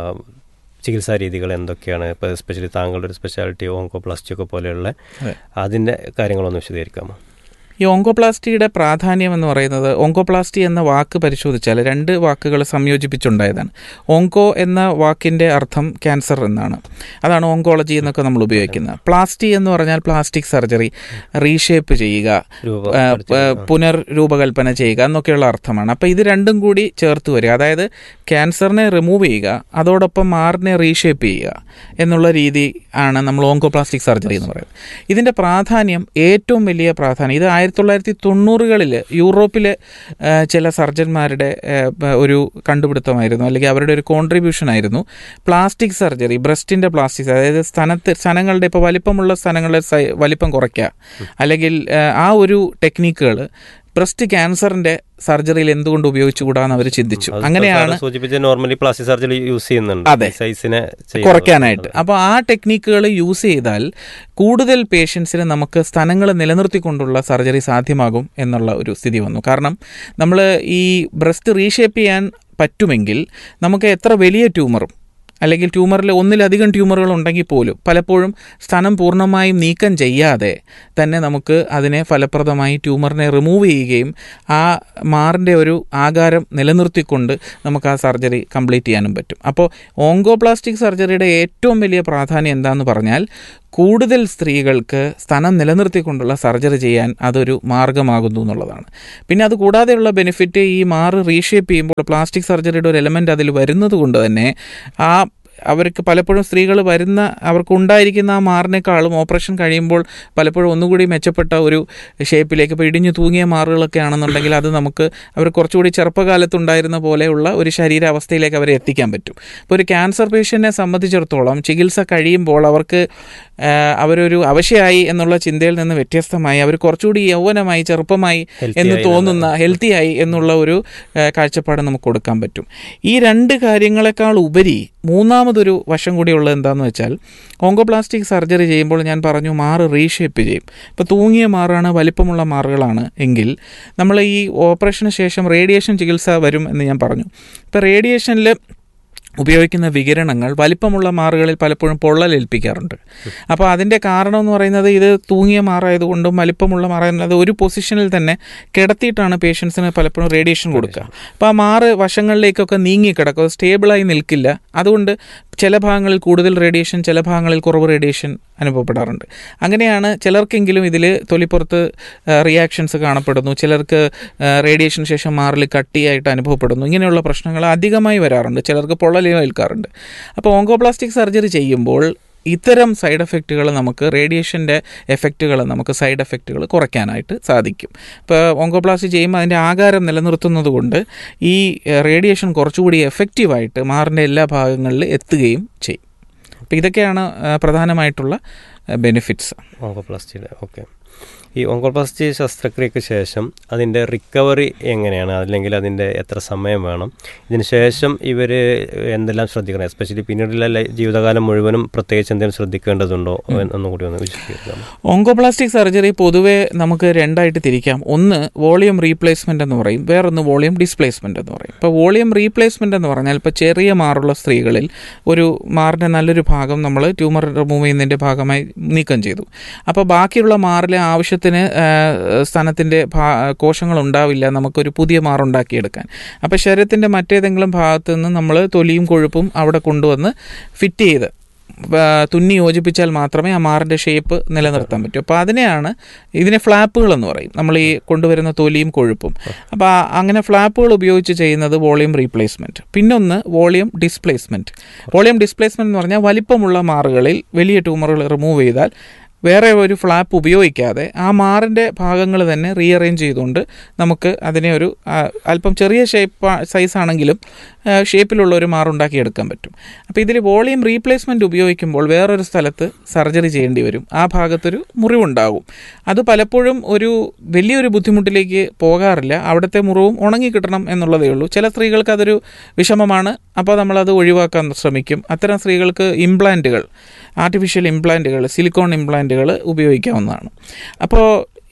ചികിത്സാ രീതികൾ എന്തൊക്കെയാണ് ഇപ്പോൾ എസ്പെഷ്യലി താങ്കളുടെ ഒരു സ്പെഷ്യാലിറ്റി ഓങ്കോപ്ലാസ്റ്റി ഒക്കെ പോലെയുള്ള അതെ. അതിൻ്റെ കാര്യങ്ങളൊന്ന് വിശദീകരിക്കാമോ ഈ ഓങ്കോപ്ലാസ്റ്റിയുടെ പ്രാധാന്യം എന്ന് പറയുന്നത് ഓങ്കോപ്ലാസ്റ്റി എന്ന വാക്ക് പരിശോധിച്ചാൽ രണ്ട് വാക്കുകൾ സംയോജിപ്പിച്ചുണ്ടായതാണ് ഓങ്കോ എന്ന വാക്കിൻ്റെ അർത്ഥം ക്യാൻസർ എന്നാണ് അതാണ് ഓങ്കോളജി എന്നൊക്കെ നമ്മൾ ഉപയോഗിക്കുന്നത് പ്ലാസ്റ്റി എന്ന് പറഞ്ഞാൽ പ്ലാസ്റ്റിക് സർജറി റീഷേപ്പ് ചെയ്യുക രൂപ ആ, ആ, പുനർരൂപകൽപ്പന ചെയ്യുക എന്നൊക്കെയുള്ള അർത്ഥമാണ് അപ്പോൾ ഇത് രണ്ടും കൂടി ചേർത്ത് വരിക അതായത് ക്യാൻസറിനെ റിമൂവ് ചെയ്യുക അതോടൊപ്പം മാറിനെ റീഷേപ്പ് ചെയ്യുക എന്നുള്ള രീതി ആണ് നമ്മൾ ഓങ്കോപ്ലാസ്റ്റിക് സർജറി എന്ന് പറയുന്നത് ഇതിൻ്റെ പ്രാധാന്യം ഏറ്റവും വലിയ പ്രാധാന്യം ഇത് ആയിരത്തി തൊള്ളായിരത്തി തൊണ്ണൂറുകളിൽ യൂറോപ്പിലെ ആ, ചില സർജന്മാരുടെ ആ, പ- ഒരു കണ്ടുപിടുത്തമായിരുന്നു അല്ലെങ്കിൽ അവരുടെ ഒരു കോൺട്രിബ്യൂഷൻ ആയിരുന്നു പ്ലാസ്റ്റിക് സർജറി ബ്രസ്റ്റിൻ്റെ പ്ലാസ്റ്റിക് അതായത് സ്ഥലത്ത് സ്ഥലങ്ങളുടെ ഇപ്പോൾ വലിപ്പമുള്ള സ്ഥലങ്ങളുടെ സൈ- വലിപ്പം കുറയ്ക്കുക അല്ലെങ്കിൽ ആ, ആ ഒരു ടെക്നിക്കുകൾ ബ്രസ്റ്റ് ക്യാൻസറിന്റെ സർജറിയിൽ എന്തുകൊണ്ട് ഉപയോഗിച്ചുകൂടാന്ന് അവർ ചിന്തിച്ചു അത് അങ്ങനെയാണ് സാറ് സൂചിപ്പിച്ച നോർമലി പ്ലാസ്റ്റിക് സർജറി യൂസ് ചെയ്യുന്നുണ്ട് അതെ. സൈസിനെ കുറയ്ക്കാനായിട്ട് അപ്പോൾ ആ ടെക്നിക്കുകൾ യൂസ് ചെയ്താൽ കൂടുതൽ പേഷ്യൻസിന് നമുക്ക് സ്ഥലങ്ങൾ നിലനിർത്തിക്കൊണ്ടുള്ള സർജറി സാധ്യമാകും എന്നുള്ള ഒരു സ്ഥിതി വന്നു കാരണം നമ്മൾ ഈ ബ്രസ്റ്റ് റീഷേപ്പ് ചെയ്യാൻ പറ്റുമെങ്കിൽ നമുക്ക് എത്ര വലിയ ട്യൂമറും അല്ലെങ്കിൽ ട്യൂമറിൽ ഒന്നിലധികം ട്യൂമറുകൾ ഉണ്ടെങ്കിൽ പോലും പലപ്പോഴും സ്ഥലം പൂർണ്ണമായും നീക്കം ചെയ്യാതെ തന്നെ നമുക്ക് അതിനെ ഫലപ്രദമായി ട്യൂമറിനെ റിമൂവ് ചെയ്യുകയും ആ മാറിൻ്റെ ഒരു ആകാരം നിലനിർത്തിക്കൊണ്ട് നമുക്ക് ആ സർജറി കംപ്ലീറ്റ് ചെയ്യാനും പറ്റും അപ്പോൾ ഓങ്കോപ്ലാസ്റ്റിക് സർജറിയുടെ ഏറ്റവും വലിയ പ്രാധാന്യം എന്താണെന്ന് പറഞ്ഞാൽ കൂടുതൽ സ്ത്രീകൾക്ക് സ്ഥലം നിലനിർത്തിക്കൊണ്ടുള്ള സർജറി ചെയ്യാൻ അതൊരു മാർഗമാകുന്നു എന്നുള്ളതാണ് പിന്നെ അത് കൂടാതെയുള്ള ബെനിഫിറ്റ് ഈ മാറ് റീഷേപ്പ് ചെയ്യുമ്പോൾ പ്ലാസ്റ്റിക് സർജറിയുടെ ഒരു എലമെൻ്റ് അതിൽ വരുന്നത് കൊണ്ട് തന്നെ ആ അവർക്ക് പലപ്പോഴും സ്ത്രീകൾ വരുന്ന അവർക്ക് ഉണ്ടായിരിക്കുന്ന ആ മാറിനേക്കാളും ഓപ്പറേഷൻ കഴിയുമ്പോൾ പലപ്പോഴും ഒന്നുകൂടി മെച്ചപ്പെട്ട ഒരു ഷേപ്പിലേക്ക് ഇപ്പോൾ ഇടിഞ്ഞു തൂങ്ങിയ മാറുകളൊക്കെ ആണെന്നുണ്ടെങ്കിൽ അത് നമുക്ക് അവർ കുറച്ചുകൂടി ചെറുപ്പകാലത്തുണ്ടായിരുന്ന പോലെയുള്ള ഒരു ശരീരാവസ്ഥയിലേക്ക് അവരെ എത്തിക്കാൻ പറ്റും ഇപ്പോൾ ഒരു ക്യാൻസർ പേഷ്യൻറ്റിനെ സംബന്ധിച്ചിടത്തോളം ചികിത്സ കഴിയുമ്പോൾ അവർക്ക് ആ, അവരൊരു അവശയായി എന്നുള്ള ചിന്തയിൽ നിന്ന് വ്യത്യസ്തമായി അവർ കുറച്ചുകൂടി യൗവനമായി ചെറുപ്പമായി Healthy എന്ന് ആയി തോന്നുന്ന ഹെൽത്തി ആയി എന്നുള്ള ഒരു ആ, കാഴ്ചപ്പാട് നമുക്ക് കൊടുക്കാൻ പറ്റും ഈ രണ്ട് കാര്യങ്ങളെക്കാൾ ഉപരി മൂന്നാമതൊരു വശം കൂടി ഉള്ളത് എന്താണെന്ന് വെച്ചാൽ ഓങ്കോപ്ലാസ്റ്റിക് സർജറി ചെയ്യുമ്പോൾ ഞാൻ പറഞ്ഞു മാറ് റീഷേപ്പ് ചെയ്യും ഇപ്പോൾ തൂങ്ങിയ മാറാണ് വലിപ്പമുള്ള മാറുകളാണ് എങ്കിൽ നമ്മൾ ഈ ഓപ്പറേഷന് ശേഷം റേഡിയേഷൻ ചികിത്സ വരും എന്ന് ഞാൻ പറഞ്ഞു ഇപ്പോൾ റേഡിയേഷനിൽ ഉപയോഗിക്കുന്ന വികിരണങ്ങൾ വലിപ്പമുള്ള മാറുകളിൽ പലപ്പോഴും പൊള്ളലേൽപ്പിക്കാറുണ്ട് അപ്പോൾ അതിൻ്റെ കാരണം എന്ന് പറയുന്നത് ഇത് തൂങ്ങിയ മാറായതുകൊണ്ടും വലിപ്പമുള്ള മാറായത് ഒരു പൊസിഷനിൽ തന്നെ കിടത്തിയിട്ടാണ് പേഷ്യൻസിന് പലപ്പോഴും റേഡിയേഷൻ കൊടുക്കുക അപ്പോൾ ആ മാറ് വശങ്ങളിലേക്കൊക്കെ നീങ്ങി കിടക്കും സ്റ്റേബിളായി നിൽക്കില്ല അതുകൊണ്ട് ചില ഭാഗങ്ങളിൽ കൂടുതൽ റേഡിയേഷൻ ചില ഭാഗങ്ങളിൽ കുറവ് റേഡിയേഷൻ അനുഭവപ്പെടാറുണ്ട് അങ്ങനെയാണ് ചിലർക്കെങ്കിലും ഇതിൽ തൊലിപ്പുറത്ത് റിയാക്ഷൻസ് കാണപ്പെടുന്നു ചിലർക്ക് റേഡിയേഷന് ശേഷം മാറിൽ കട്ടിയായിട്ട് അനുഭവപ്പെടുന്നു ഇങ്ങനെയുള്ള പ്രശ്നങ്ങൾ അധികമായി വരാറുണ്ട് ചിലർക്ക് പൊള്ളൽ ഏൽക്കാറുണ്ട് അപ്പോൾ ഓങ്കോപ്ലാസ്റ്റിക് സർജറി ചെയ്യുമ്പോൾ ഇത്തരം സൈഡ് എഫക്റ്റുകൾ നമുക്ക് റേഡിയേഷൻ്റെ എഫക്റ്റുകൾ നമുക്ക് സൈഡ് എഫക്റ്റുകൾ കുറയ്ക്കാനായിട്ട് സാധിക്കും ഇപ്പോൾ ഓങ്കോപ്ലാസ്റ്റി ചെയ്യുമ്പോൾ അതിൻ്റെ ആകാരം നിലനിർത്തുന്നത് കൊണ്ട് ഈ റേഡിയേഷൻ കുറച്ചുകൂടി എഫക്റ്റീവായിട്ട് മാറിൻ്റെ എല്ലാ ഭാഗങ്ങളിലും എത്തുകയും ചെയ്യും അപ്പോൾ ഇതൊക്കെയാണ് ആ, പ്രധാനമായിട്ടുള്ള ബെനിഫിറ്റ്സ് ഓങ്കോപ്ലാസ്റ്റിയുടെ ഓക്കെ ഈ ഓങ്കോപ്ലാസ്റ്റി ശസ്ത്രക്രിയക്ക് ശേഷം അതിൻ്റെ റിക്കവറി എങ്ങനെയാണ് അല്ലെങ്കിൽ അതിൻ്റെ എത്ര സമയം വേണം ഇതിന് ശേഷം ഇവർ എന്തെല്ലാം ശ്രദ്ധിക്കണം എസ്പെഷ്യലി പിന്നീടുള്ള ലൈ- ജീവിതകാലം മുഴുവനും പ്രത്യേകിച്ച് എന്തെങ്കിലും ശ്രദ്ധിക്കേണ്ടതുണ്ടോ എന്നും കൂടി ഒന്ന് വിശദീകരിക്കാം ഓങ്കോപ്ലാസ്റ്റിക് സർജറി പൊതുവെ നമുക്ക് രണ്ടായിട്ട് തിരിക്കാം ഒന്ന് വോളിയം റീപ്ലേസ്മെന്റ് എന്ന് പറയും വേറൊന്ന് വോളിയം ഡിസ്പ്ലേസ്മെന്റ് എന്ന് പറയും ഇപ്പോൾ വോളിയം റീപ്ലേസ്മെന്റ് എന്ന് പറഞ്ഞാൽ ഇപ്പോൾ ചെറിയ മാറുള്ള സ്ത്രീകളിൽ ഒരു മാറിൻ്റെ നല്ലൊരു ഭാഗം നമ്മൾ ട്യൂമർ റിമൂവ് ചെയ്യുന്നതിൻ്റെ ഭാഗമായി നീക്കം ചെയ്തു അപ്പോൾ ബാക്കിയുള്ള മാറിലെ ആവശ്യത്തിന് സ്ഥാനത്തിൻ്റെ കോശങ്ങൾ ഉണ്ടാവില്ല നമുക്കൊരു പുതിയ മാറുണ്ടാക്കിയെടുക്കാൻ അപ്പോൾ ശരീരത്തിൻ്റെ മറ്റേതെങ്കിലും ഭാഗത്ത് നിന്ന് നമ്മൾ തൊലിയും കൊഴുപ്പും അവിടെ കൊണ്ടുവന്ന് ഫിറ്റ് ചെയ്ത് ആ, തുന്നി യോജിപ്പിച്ചാൽ മാത്രമേ ആ മാറിൻ്റെ ഷേപ്പ് നിലനിർത്താൻ പറ്റൂ അപ്പോൾ അതിനെയാണ് ഇതിനെ ഫ്ലാപ്പുകൾ എന്ന് പറയും നമ്മൾ ഈ കൊണ്ടുവരുന്ന തൊലിയും കൊഴുപ്പും അപ്പോൾ ആ- അങ്ങനെ ഫ്ലാപ്പുകൾ ഉപയോഗിച്ച് ചെയ്യുന്നത് വോളിയം റീപ്ലേസ്മെൻറ്റ് പിന്നൊന്ന് വോളിയം ഡിസ്പ്ലേസ്മെൻറ്റ് വോളിയം ഡിസ്പ്ലേസ്മെൻറ്റ് എന്ന് പറഞ്ഞാൽ വലിപ്പമുള്ള മാറുകളിൽ വലിയ ട്യൂമറുകൾ റിമൂവ് ചെയ്താൽ വേറെ ഒരു ഫ്ലാപ്പ് ഉപയോഗിക്കാതെ ആ മാറിൻ്റെ ഭാഗങ്ങൾ തന്നെ റീഅറേഞ്ച് ചെയ്തുകൊണ്ട് നമുക്ക് അതിനെ ഒരു ആ, അല്പം ചെറിയ ഷേപ്പ് സൈസ് ആണെങ്കിലും ഷേപ്പിലുള്ള ഒരു മാറുണ്ടാക്കി എടുക്കാൻ പറ്റും അപ്പോൾ ഇതിൽ വോളിയം റീപ്ലേസ്മെൻറ്റ് ഉപയോഗിക്കുമ്പോൾ വേറൊരു സ്ഥലത്ത് സർജറി ചെയ്യേണ്ടി വരും ആ ഭാഗത്തൊരു മുറിവുണ്ടാകും അത് പലപ്പോഴും ഒരു വലിയൊരു ബുദ്ധിമുട്ടിലേക്ക് പോകാറില്ല അവിടുത്തെ മുറിവും ഉണങ്ങി കിട്ടണം എന്നുള്ളതേ ഉള്ളൂ ചില സ്ത്രീകൾക്ക് അതൊരു വിഷമമാണ് അപ്പോൾ നമ്മളത് ഒഴിവാക്കാൻ ശ്രമിക്കും അത്തരം സ്ത്രീകൾക്ക് ഇംപ്ലാന്റുകൾ ആർട്ടിഫിഷ്യൽ ഇംപ്ലാന്റുകൾ സിലിക്കോൺ ഇംപ്ലാന്റുകൾ ഉപയോഗിക്കാവുന്നതാണ് അപ്പോൾ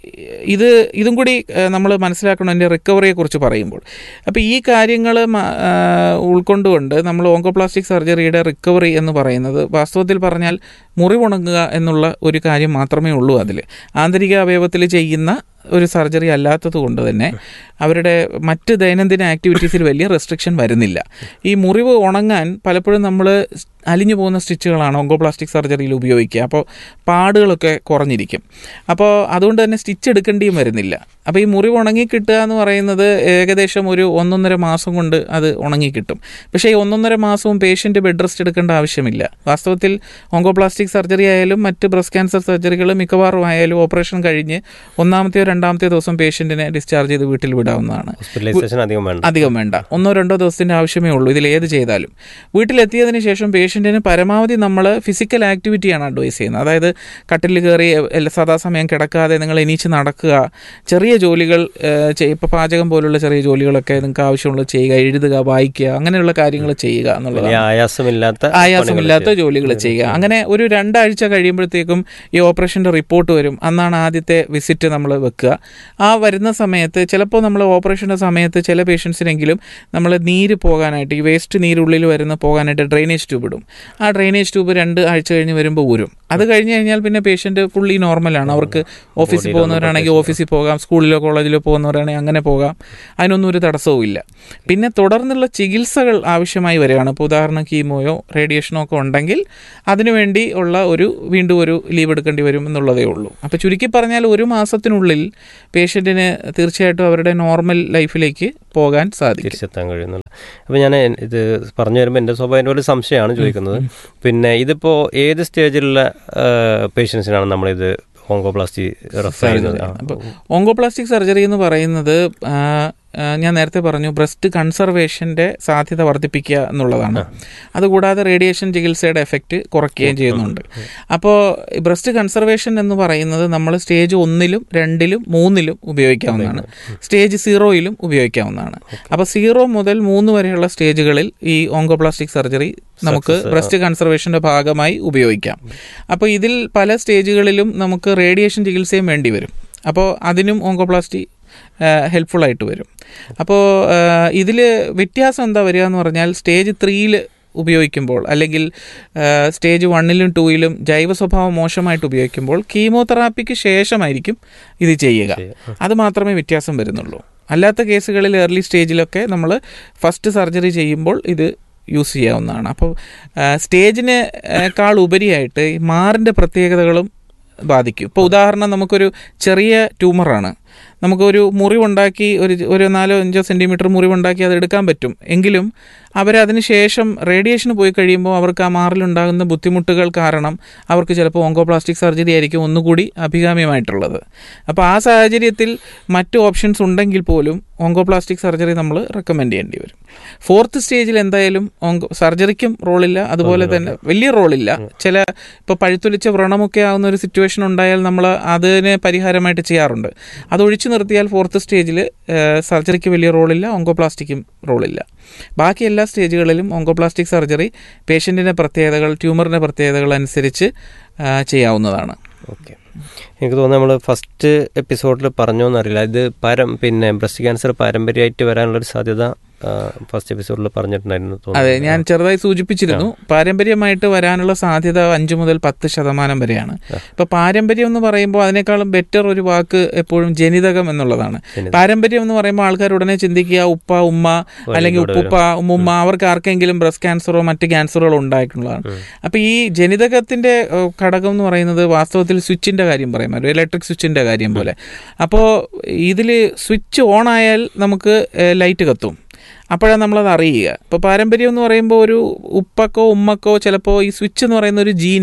ഇത് ഇതും കൂടി നമ്മൾ മനസ്സിലാക്കണം എൻ്റെ റിക്കവറിയെ കുറിച്ച് പറയുമ്പോൾ അപ്പോൾ ഈ കാര്യങ്ങൾ ഉൾക്കൊണ്ടുകൊണ്ട് നമ്മൾ ഓങ്കോപ്ലാസ്റ്റിക് സർജറിയുടെ റിക്കവറി എന്ന് പറയുന്നത് വാസ്തവത്തിൽ പറഞ്ഞാൽ മുറിവുണങ്ങുക എന്നുള്ള ഒരു കാര്യം മാത്രമേ ഉള്ളൂ അതിൽ ആന്തരിക അവയവത്തിൽ ചെയ്യുന്ന ഒരു സർജറി അല്ലാത്തത് കൊണ്ട് തന്നെ അവരുടെ മറ്റ് ദൈനംദിന ആക്ടിവിറ്റീസിൽ വലിയ റെസ്ട്രിക്ഷൻ വരുന്നില്ല ഈ മുറിവ് ഉണങ്ങാൻ പലപ്പോഴും നമ്മൾ അലിഞ്ഞു പോകുന്ന സ്റ്റിച്ചുകളാണ് ഓങ്കോപ്ലാസ്റ്റിക് സർജറിയിൽ ഉപയോഗിക്കുക അപ്പോൾ പാടുകളൊക്കെ കുറഞ്ഞിരിക്കും അപ്പോൾ അതുകൊണ്ട് തന്നെ സ്റ്റിച്ച് എടുക്കേണ്ടിയും വരുന്നില്ല അപ്പോൾ ഈ മുറിവ് ഉണങ്ങി കിട്ടുക എന്ന് പറയുന്നത് ഏകദേശം ഒരു ഒന്നൊന്നര മാസം കൊണ്ട് അത് ഉണങ്ങി കിട്ടും പക്ഷേ ഈ ഒന്നൊന്നര മാസവും പേഷ്യൻ്റ് ബെഡ് റെസ്റ്റ് എടുക്കേണ്ട ആവശ്യമില്ല വാസ്തവത്തിൽ ഓങ്കോപ്ലാസ്റ്റിക് സർജറി ആയാലും മറ്റ് ബ്രസ്റ്റ് ക്യാൻസർ സർജറികൾ മിക്കവാറും ആയാലും ഓപ്പറേഷൻ കഴിഞ്ഞ് ഒന്നാമത്തെയോ രണ്ടാമത്തെയോ ദിവസം പേഷ്യൻറ്റിനെ ഡിസ്ചാർജ് ചെയ്ത് വീട്ടിൽ വിടാവുന്നതാണ് ഹോസ്പിറ്റലൈസേഷൻ അധികം വേണ്ട അധികം വേണ്ട ഒന്നോ രണ്ടോ ദിവസത്തിൻ്റെ ആവശ്യമേ ഉള്ളൂ ഇതിൽ ഏത് ചെയ്താലും വീട്ടിലെത്തിയതിന് ശേഷം പേഷ്യൻറ്റിന് പരമാവധി നമ്മൾ ഫിസിക്കൽ ആക്ടിവിറ്റിയാണ് അഡ്വൈസ് ചെയ്യുന്നത് അതായത് കട്ടിൽ കയറി എല്ലാ- സദാസമയം കിടക്കാതെ നിങ്ങൾ എണീച്ച് നടക്കുക ചെറിയ ജോലികൾ ഇപ്പോൾ പാചകം പോലുള്ള ചെറിയ ജോലികളൊക്കെ നിങ്ങൾക്ക് ആവശ്യമുള്ളത് ചെയ്യുക എഴുതുക വായിക്കുക അങ്ങനെയുള്ള കാര്യങ്ങൾ ചെയ്യുക വലിയ എന്നുള്ളതാണ് ആയാസമില്ലാത്ത ആയാസമില്ലാത്ത പണികൾ ജോലികൾ ചെയ്യുക അങ്ങനെ ഒരു രണ്ടാഴ്ച കഴിയുമ്പോഴത്തേക്കും ഈ ഓപ്പറേഷൻ്റെ റിപ്പോർട്ട് വരും അന്നാണ് ആദ്യത്തെ വിസിറ്റ് നമ്മൾ വെക്കുക ആ വരുന്ന സമയത്ത് ചിലപ്പോൾ നമ്മൾ ഓപ്പറേഷൻ്റെ സമയത്ത് ചില പേഷ്യൻസിനെങ്കിലും നമ്മൾ നീര് പോകാനായിട്ട് ഈ വേസ്റ്റ് നീരുള്ളിൽ വരുന്ന പോകാനായിട്ട് ഡ്രെയിനേജ് ട്യൂബ് ഇടും ആ ഡ്രെയിനേജ് ട്യൂബ് രണ്ട് ആഴ്ച കഴിഞ്ഞ് വരുമ്പോൾ ഊരും അത് കഴിഞ്ഞ് കഴിഞ്ഞാൽ പിന്നെ പേഷ്യൻ്റ് ഫുള്ളി നോർമലാണ് അവർക്ക് ഓഫീസിൽ ബോഡിയിലൊന്നും പോകുന്നവരാണെങ്കിൽ ഓഫീസിൽ പോകാം സ്കൂളിലോ കോളേജിലോ പോകുന്നവരാണെങ്കിൽ അങ്ങനെ പോകാം അതിനൊന്നും ഒരു തടസ്സവും ഇല്ല പിന്നെ തുടർന്നുള്ള ചികിത്സകൾ ആവശ്യമായി വരികയാണ് ഇപ്പോൾ ഉദാഹരണം കീമോയോ റേഡിയേഷനോ ഒക്കെ ഉണ്ടെങ്കിൽ അതിനുവേണ്ടി ഉള്ള ഒരു വീണ്ടും ഒരു ലീവ് എടുക്കേണ്ടി വരും എന്നുള്ളതേ ഉള്ളൂ അപ്പോൾ ചുരുക്കി പറഞ്ഞാൽ ഒരു മാസത്തിനുള്ളിൽ പേഷ്യൻറ്റിന് തീർച്ചയായിട്ടും അവരുടെ നോർമൽ ലൈഫിലേക്ക് പോകാൻ സാധിക്കും തിരിച്ചെത്താൻ കഴിയുന്നുള്ളു അപ്പോൾ ഞാൻ ഇത് പറഞ്ഞു വരുമ്പോൾ എൻ്റെ സ്വാഭാവിക ഒരു സംശയമാണ് ചോദിക്കുന്നത് പിന്നെ ഇതിപ്പോൾ ഏത് സ്റ്റേജിലുള്ള പേഷ്യൻസിനാണ് നമ്മളിത് ഓങ്കോപ്ലാസ്റ്റി റെഫർ ചെയ്യുന്നത് ആ. അപ്പോൾ ഓങ്കോപ്ലാസ്റ്റിക് സർജറി എന്ന് പറയുന്നത് ആ, ആ, ഞാൻ നേരത്തെ പറഞ്ഞു ബ്രസ്റ്റ് കൺസർവേഷൻ്റെ സാധ്യത വർദ്ധിപ്പിക്കുക എന്നുള്ളതാണ് അതുകൂടാതെ റേഡിയേഷൻ ചികിത്സയുടെ എഫക്റ്റ് കുറയ്ക്കുകയും ചെയ്യുന്നുണ്ട് അപ്പോൾ ബ്രസ്റ്റ് കൺസർവേഷൻ എന്ന് പറയുന്നത് നമ്മൾ സ്റ്റേജ് ഒന്നിലും രണ്ടിലും മൂന്നിലും ഉപയോഗിക്കാവുന്നതാണ് സ്റ്റേജ് സീറോയിലും ഉപയോഗിക്കാവുന്നതാണ് അപ്പോൾ സീറോ മുതൽ മൂന്ന് വരെയുള്ള സ്റ്റേജുകളിൽ ഈ ഓങ്കോപ്ലാസ്റ്റിക് സർജറി നമുക്ക് Success, ആ. ബ്രസ്റ്റ് കൺസർവേഷൻ്റെ ഭാഗമായി ഉപയോഗിക്കാം അപ്പോൾ ഇതിൽ പല സ്റ്റേജുകളിലും നമുക്ക് റേഡിയേഷൻ ചികിത്സയും വേണ്ടി വരും അപ്പോൾ അതിനും ഓങ്കോപ്ലാസ്റ്റി ഹെൽപ്ഫുൾ ആയിട്ട് വരും അപ്പോൾ ഇതിൽ വ്യത്യാസം എന്താ വരിക എന്ന് പറഞ്ഞാൽ സ്റ്റേജ് ത്രീയിൽ ഉപയോഗിക്കുമ്പോൾ അല്ലെങ്കിൽ ആ, സ്റ്റേജ് വണ്ണിലും ടൂയിലും ജൈവ സ്വഭാവം മോശമായിട്ട് ഉപയോഗിക്കുമ്പോൾ കീമോതെറാപ്പിക്ക് ശേഷമായിരിക്കും ഇത് ചെയ്യുക ചെയ്യുക. അത് മാത്രമേ വ്യത്യാസം വരുന്നുള്ളൂ അല്ലാത്ത കേസുകളിൽ ഏർലി സ്റ്റേജിലൊക്കെ നമ്മൾ ഫസ്റ്റ് സർജറി ചെയ്യുമ്പോൾ ഇത് യൂസ് ചെയ്യാവുന്നതാണ് അപ്പോൾ സ്റ്റേജിന് കാൾ ഉപരിയായിട്ട് ഈ മാറിൻ്റെ പ്രത്യേകതകളും ബാധിക്കും ഇപ്പോൾ ഉദാഹരണം നമുക്കൊരു ചെറിയ ട്യൂമറാണ് നമുക്കൊരു മുറിവുണ്ടാക്കി ഒരു ഒരു നാലോ അഞ്ചോ സെൻറ്റിമീറ്റർ മുറിവുണ്ടാക്കി അത് എടുക്കാൻ പറ്റും എങ്കിലും അവരതിന് ശേഷം റേഡിയേഷന് പോയി കഴിയുമ്പോൾ അവർക്ക് ആ മാറിലുണ്ടാകുന്ന ബുദ്ധിമുട്ടുകൾ കാരണം അവർക്ക് ചിലപ്പോൾ ഓങ്കോപ്ലാസ്റ്റിക് സർജറി ആയിരിക്കും ഒന്നുകൂടി അഭികാമ്യമായിട്ടുള്ളത് അപ്പോൾ ആ സാഹചര്യത്തിൽ മറ്റ് ഓപ്ഷൻസ് ഉണ്ടെങ്കിൽ പോലും ഓങ്കോപ്ലാസ്റ്റിക് സർജറി നമ്മൾ റെക്കമെൻഡ് ചെയ്യേണ്ടി വരും ഫോർത്ത് സ്റ്റേജിൽ എന്തായാലും ഓങ്കോ സർജറിക്കും റോളില്ല അതുപോലെ തന്നെ വലിയ റോളില്ല ചില ഇപ്പോൾ പഴുത്തൊലിച്ച വ്രണമൊക്കെ ആവുന്ന ഒരു സിറ്റുവേഷൻ ഉണ്ടായാൽ നമ്മൾ അതിന് പരിഹാരമായിട്ട് ചെയ്യാറുണ്ട് അതൊഴിച്ചു നിർത്തിയാൽ ഫോർത്ത് സ്റ്റേജിൽ സർജറിക്ക് വലിയ റോളില്ല ഓങ്കോപ്ലാസ്റ്റിക്കും റോളില്ല ബാക്കി എല്ലാ സ്റ്റേജുകളിലും ഓങ്കോപ്ലാസ്റ്റിക് സർജറി പേഷ്യൻറ്റിൻ്റെ പ്രത്യേകതകൾ ട്യൂമറിൻ്റെ പ്രത്യേകതകൾ അനുസരിച്ച് ആ, ചെയ്യാവുന്നതാണ് ഓക്കെ എനിക്ക് തോന്നുന്നു നമ്മൾ ഫസ്റ്റ് എപ്പിസോഡിൽ പറഞ്ഞോന്നറിയില്ല ഇത് പാരം പിന്നെ ബ്രസ്റ്റ് ക്യാൻസർ പാരമ്പര്യമായിട്ട് വരാനുള്ളൊരു സാധ്യത ഫസ്റ്റ് എപ്പിസോഡിൽ പറഞ്ഞിട്ടുണ്ടായിരുന്നു അതെ തോന്നുന്നു. ഞാൻ ചെറുതായി സൂചിപ്പിച്ചിരുന്നു പാരമ്പര്യമായിട്ട് വരാനുള്ള സാധ്യത അഞ്ച് മുതൽ പത്ത് ശതമാനം വരെയാണ് ഇപ്പൊ പാരമ്പര്യം എന്ന് പറയുമ്പോൾ അതിനേക്കാളും ബെറ്റർ ഒരു വാക്ക് എപ്പോഴും ജനിതകം എന്നുള്ളതാണ് ജനിതകം. പാരമ്പര്യം എന്ന് പറയുമ്പോൾ ആൾക്കാർ ഉടനെ ചിന്തിക്കുക ഉപ്പ ഉമ്മ അല്ലെങ്കിൽ കൂടെ ഉപ്പുപ്പ ഉമ്മുമ്മ അവർക്ക് ആർക്കെങ്കിലും ബ്രസ്റ്റ് ക്യാൻസറോ മറ്റ് ക്യാൻസറുകളോ ഉണ്ടായിട്ടുള്ളതാണ് അപ്പൊ ഈ ജനിതകത്തിന്റെ ഏഹ്, ഘടകം എന്ന് പറയുന്നത് വാസ്തവത്തിൽ സ്വിച്ചിന്റെ കാര്യം പറയാം ഒരു ഇലക്ട്രിക് സ്വിച്ചിന്റെ കാര്യം പോലെ അപ്പോൾ ഇതിൽ സ്വിച്ച് ഓൺ ആയാൽ നമുക്ക് ലൈറ്റ് കത്തും അപ്പോഴാണ് നമ്മളത് അറിയുക ഇപ്പോൾ പാരമ്പര്യം എന്ന് പറയുമ്പോൾ ഒരു ഉപ്പക്കോ ഉമ്മക്കോ ചിലപ്പോൾ ഈ സ്വിച്ച് എന്ന് പറയുന്ന ഒരു ജീനാണ്